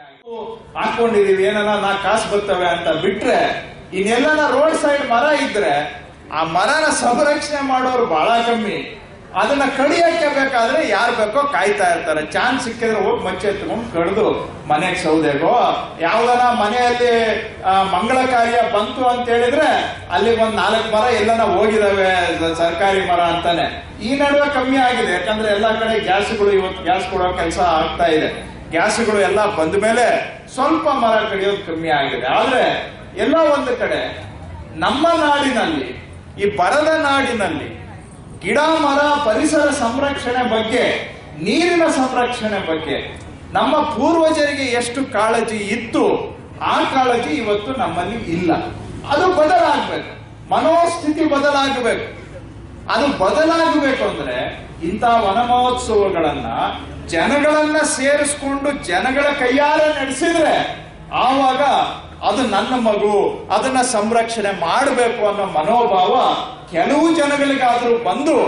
ಹಾಕೊಂಡಿದೀವಿ ಏನಾರ ನಾ ಕಾಸು ಬರ್ತವೆ ಅಂತ ಬಿಟ್ರೆ ಇನ್ನೆಲ್ಲ ರೋಡ್ ಸೈಡ್ ಮರ ಇದ್ರೆ ಆ ಮರನ ಸಂರಕ್ಷಣೆ ಮಾಡೋರು ಬಹಳ ಕಮ್ಮಿ ಅದನ್ನ ಕಡಿಯಕ್ಕೆ ಬೇಕಾದ್ರೆ ಯಾರು ಬೇಕೋ ಕಾಯ್ತಾ ಇರ್ತಾರೆ ಚಾನ್ಸ್ ಸಿಕ್ಕಿದ್ರೆ ಹೋಗಿ ಮಚ್ಚೆ ಎತ್ಕೊಂಡು ಕಡ್ದು ಮನೆಗೆ ಸೌದೆಗೋ ಯಾವ್ದಾರ ಮನೆಯಲ್ಲಿ ಆ, ಮಂಗಳ ಕಾರ್ಯ ಬಂತು ಅಂತ ಹೇಳಿದ್ರೆ ಅಲ್ಲಿಗೆ ಒಂದ್ ನಾಲ್ಕು ಮರ ಎಲ್ಲನ ಹೋಗಿದಾವೆ ಸರ್ಕಾರಿ ಮರ ಅಂತಾನೆ ಈ ನಡುವೆ ಕಮ್ಮಿ ಆಗಿದೆ ಯಾಕಂದ್ರೆ ಎಲ್ಲಾ ಕಡೆ ಗ್ಯಾಸ್ಗಳು ಇವತ್ತು ಗ್ಯಾಸ್ ಕೊಡೋ ಕೆಲಸ ಆಗ್ತಾ ಇದೆ ಗ್ಯಾಸ್ಗಳು ಎಲ್ಲ ಬಂದ ಮೇಲೆ ಸ್ವಲ್ಪ ಮರ ಕಡಿಯೋದು ಕಮ್ಮಿ ಆಗಿದೆ ಆದ್ರೆ ಎಲ್ಲ ಒಂದು ಕಡೆ ನಮ್ಮ ನಾಡಿನಲ್ಲಿ ಈ ಬರದ ನಾಡಿನಲ್ಲಿ ಗಿಡ ಮರ ಪರಿಸರ ಸಂರಕ್ಷಣೆ ಬಗ್ಗೆ ನೀರಿನ ಸಂರಕ್ಷಣೆ ಬಗ್ಗೆ ನಮ್ಮ ಪೂರ್ವಜರಿಗೆ ಎಷ್ಟು ಕಾಳಜಿ ಇತ್ತು ಆ ಕಾಳಜಿ ಇವತ್ತು ನಮ್ಮಲ್ಲಿ ಇಲ್ಲ ಅದು ಬದಲಾಗಬೇಕು ಮನೋಸ್ಥಿತಿ ಬದಲಾಗಬೇಕು ಅದು ಬದಲಾಗಬೇಕು ಅಂದ್ರೆ ಇಂಥ ವನ ಮಹೋತ್ಸವಗಳನ್ನ ಜನಗಳನ್ನ ಸೇರಿಸ್ಕೊಂಡು ಜನಗಳ ಕೈಯಾರೆ ನಡೆಸಿದ್ರೆ ಆವಾಗ ಅದು ನನ್ನ ಮಗು ಅದನ್ನ ಸಂರಕ್ಷಣೆ ಮಾಡಬೇಕು ಅನ್ನೋ ಮನೋಭಾವ ಕೆಲವು ಜನಗಳಿಗಾದ್ರೂ ಬಂದು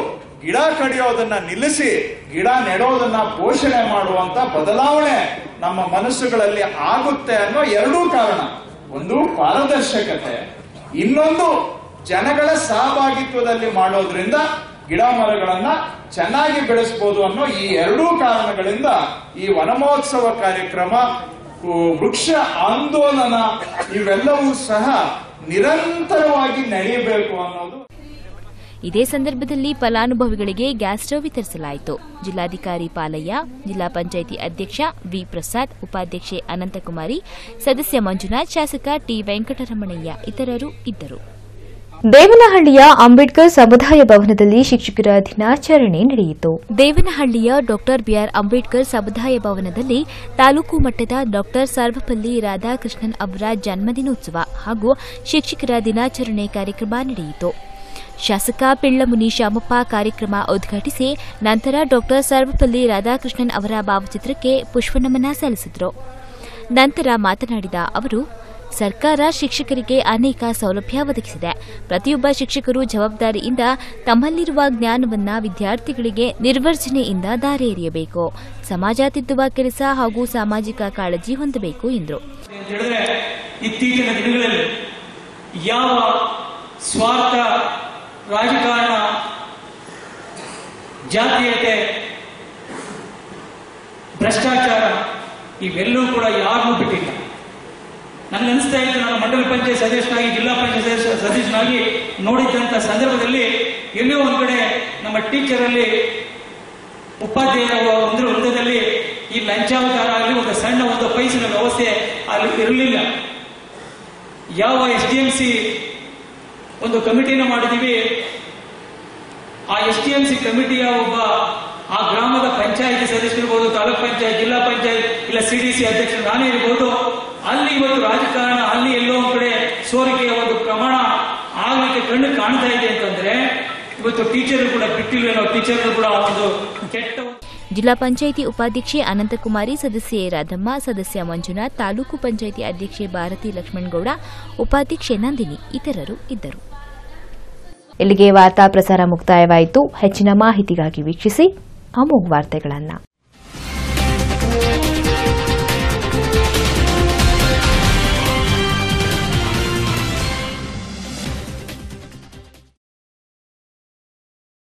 ಗಿಡ ಕಡಿಯೋದನ್ನ ನಿಲ್ಲಿಸಿ ಗಿಡ ನೆಡೋದನ್ನ ಪೋಷಣೆ ಮಾಡುವಂತ ಬದಲಾವಣೆ ನಮ್ಮ ಮನಸ್ಸುಗಳಲ್ಲಿ ಆಗುತ್ತೆ ಅನ್ನೋ ಎರಡೂ ಕಾರಣ ಒಂದು ಪಾರದರ್ಶಕತೆ ಇನ್ನೊಂದು ಜನಗಳ ಸಹಭಾಗಿತ್ವದಲ್ಲಿ ಮಾಡೋದ್ರಿಂದ ಗಿಡ ಮರಗಳನ್ನ ಚೆನ್ನಾಗಿ ಬೆಳೆಸಬಹುದು ಅನ್ನೋ ಈ ಎರಡೂ ಕಾರಣಗಳಿಂದ ಈ ವನಮಹೋತ್ಸವ ಕಾರ್ಯಕ್ರಮ ಉ- ವೃಕ್ಷ ಆಂದೋಲನ ಇವೆಲ್ಲವೂ ಸಹ ನಿರಂತರವಾಗಿ ನಡೆಯಬೇಕು ಅನ್ನೋದು ಇದೇ ಸಂದರ್ಭದಲ್ಲಿ ಫಲಾನುಭವಿಗಳಿಗೆ ಗ್ಯಾಸ್ ಸ್ಟವ್ ವಿತರಿಸಲಾಯಿತು ಜಿಲ್ಲಾಧಿಕಾರಿ ಪಾಲಯ್ಯ ಜಿಲ್ಲಾ ಪಂಚಾಯಿತಿ ಅಧ್ಯಕ್ಷ ವಿ ಪ್ರಸಾದ್ ಉಪಾಧ್ಯಕ್ಷೆ ಅನಂತಕುಮಾರಿ ಸದಸ್ಯ ಮಂಜುನಾಥ್ ಶಾಸಕ ಟಿ ವೆಂಕಟರಮಣಯ್ಯ ಇತರರು ಇದ್ದರು ದೇವನಹಳ್ಳಿಯ ಅಂಬೇಡ್ಕರ್ ಸಮುದಾಯ ಭವನದಲ್ಲಿ ಶಿಕ್ಷಕರ ದಿನಾಚರಣೆ ನಡೆಯಿತು ದೇವನಹಳ್ಳಿಯ ಡಾಕ್ಟರ್ ಬಿಆರ್ ಅಂಬೇಡ್ಕರ್ ಸಮುದಾಯ ಭವನದಲ್ಲಿ ತಾಲೂಕು ಮಟ್ಟದ ಡಾಕ್ಟರ್ ಸರ್ವಪಲ್ಲಿ ರಾಧಾಕೃಷ್ಣನ್ ಅವರ ಜನ್ಮದಿನೋತ್ಸವ ಹಾಗೂ ಶಿಕ್ಷಕರ ದಿನಾಚರಣೆ ಕಾರ್ಯಕ್ರಮ ನಡೆಯಿತು ಶಾಸಕ ಪಿಳ್ಳಮುನಿ ಶಾಮಪ್ಪ ಕಾರ್ಯಕ್ರಮ ಉದ್ಘಾಟಿಸಿ ನಂತರ ಡಾಕ್ಟರ್ ಸರ್ವಪಲ್ಲಿ ರಾಧಾಕೃಷ್ಣನ್ ಅವರ ಭಾವಚಿತ್ರಕ್ಕೆ ಪುಷ್ಪನಮನ ಸಲ್ಲಿಸಿದರು ನಂತರ ಮಾತನಾಡಿದ ಅವರು ಸರ್ಕಾರ ಶಿಕ್ಷಕರಿಗೆ ಅನೇಕ ಸೌಲಭ್ಯ ಒದಗಿಸಿದೆ ಪ್ರತಿಯೊಬ್ಬ ಶಿಕ್ಷಕರು ಜವಾಬ್ದಾರಿಯಿಂದ ತಮ್ಮಲ್ಲಿರುವ ಜ್ಞಾನವನ್ನ ವಿದ್ಯಾರ್ಥಿಗಳಿಗೆ ನಿರ್ವರ್ಜನೆಯಿಂದ ದಾರಿ ಎರೆಯಬೇಕು ಸಮಾಜ ತಿದ್ದುವ ಕೆಲಸ ಹಾಗೂ ಸಾಮಾಜಿಕ ಕಾಳಜಿ ಹೊಂದಬೇಕು ಎಂದರು ಅಂತ ಹೇಳಿದ್ರೆ ಇತ್ತೀಚಿನ ದಿನಗಳಲ್ಲಿ ಯಾವ ಸ್ವಾರ್ಥ ರಾಜಕಾರಣ ಜಾತೀಯತೆ ಭ್ರಷ್ಟಾಚಾರ ಇವೆಲ್ಲವೂ ಕೂಡ ಯಾರನ್ನೂ ಬಿಟ್ಟಿಲ್ಲ ನನಗೆ ಅನಿಸ್ತಾ ಇತ್ತು ನಾನು ಮಂಡಲ ಪಂಚಾಯತ್ ಸದಸ್ಯನಾಗಿ ಜಿಲ್ಲಾ ಪಂಚಾಯತ್ ಸದಸ್ಯ ಸದಸ್ಯನಾಗಿ ನೋಡಿದ್ದಂಥ ಸಂದರ್ಭದಲ್ಲಿ ಎಲ್ಲೋ ಒಂದು ಕಡೆ ನಮ್ಮ ಟೀಚರಲ್ಲಿ ಉಪಾಧ್ಯಾಯರ ಒಂದು ವೃಂದದಲ್ಲಿ ಈ ಲಂಚಾವತಾರ ಆಗಲಿ ಒಂದು ಸಣ್ಣ ಒಂದು ಪೈಸಿನ ವ್ಯವಸ್ಥೆ ಅಲ್ಲಿ ಇರಲಿಲ್ಲ ಯಾವ ಎಸ್ ಡಿ ಎಂ ಸಿ ಒಂದು ಕಮಿಟಿನ ಮಾಡಿದೀವಿ ಆ ಎಸ್ ಡಿ ಎಂ ಸಿ ಕಮಿಟಿಯ ಒಬ್ಬ ಆ ಗ್ರಾಮದ ಪಂಚಾಯತಿ ಸದಸ್ಯರಿರ್ಬೋದು ತಾಲೂಕ್ ಪಂಚಾಯತ್ ಜಿಲ್ಲಾ ಪಂಚಾಯತ್ ಇಲ್ಲ ಸಿ ಡಿ ಸಿ ಅಧ್ಯಕ್ಷರು ನಾನೇ ಇರ್ಬೋದು ಅಲ್ಲಿ ಇವತ್ತು ರಾಜಕಾರಣ ಅಲ್ಲಿ ಎಲ್ಲೋ ಒಂದ್ ಕಡೆ ಸೋರಿಕೆಯ ಒಂದು ಪ್ರಮಾಣ ಆಗ್ಲಿಕ್ಕೆ ಕಣ್ಣು ಕಾಣ್ತಾ ಇದೆ ಅಂತಂದ್ರೆ ಇವತ್ತು ಟೀಚರ್ ಕೂಡ ಬಿಟ್ಟಿಲ್ವೇನೋ ಟೀಚರ್ ಕೂಡ ಒಂದು ಕೆಟ್ಟ ಒಂದು ಜಿಲ್ಲಾ ಪಂಚಾಯಿತಿ ಉಪಾಧ್ಯಕ್ಷೆ ಅನಂತಕುಮಾರಿ ಸದಸ್ಯೆ ರಾಧಮ್ಮ ಸದಸ್ಯ ಮಂಜುನಾಥ್ ತಾಲೂಕು ಪಂಚಾಯಿತಿ ಅಧ್ಯಕ್ಷೆ ಭಾರತಿ ಲಕ್ಷ್ಮಣಗೌಡ ಉಪಾಧ್ಯಕ್ಷೆ ನಂದಿನಿ ಇತರರು ಇದ್ದರು ಇಲ್ಲಿಗೆ ವಾರ್ತಾ ಪ್ರಸಾರ ಮುಕ್ತಾಯವಾಯಿತು ಹೆಚ್ಚಿನ ಮಾಹಿತಿಗಾಗಿ ವೀಕ್ಷಿಸಿ ಅಮೋಘ್ ವಾರ್ತೆಗಳನ್ನು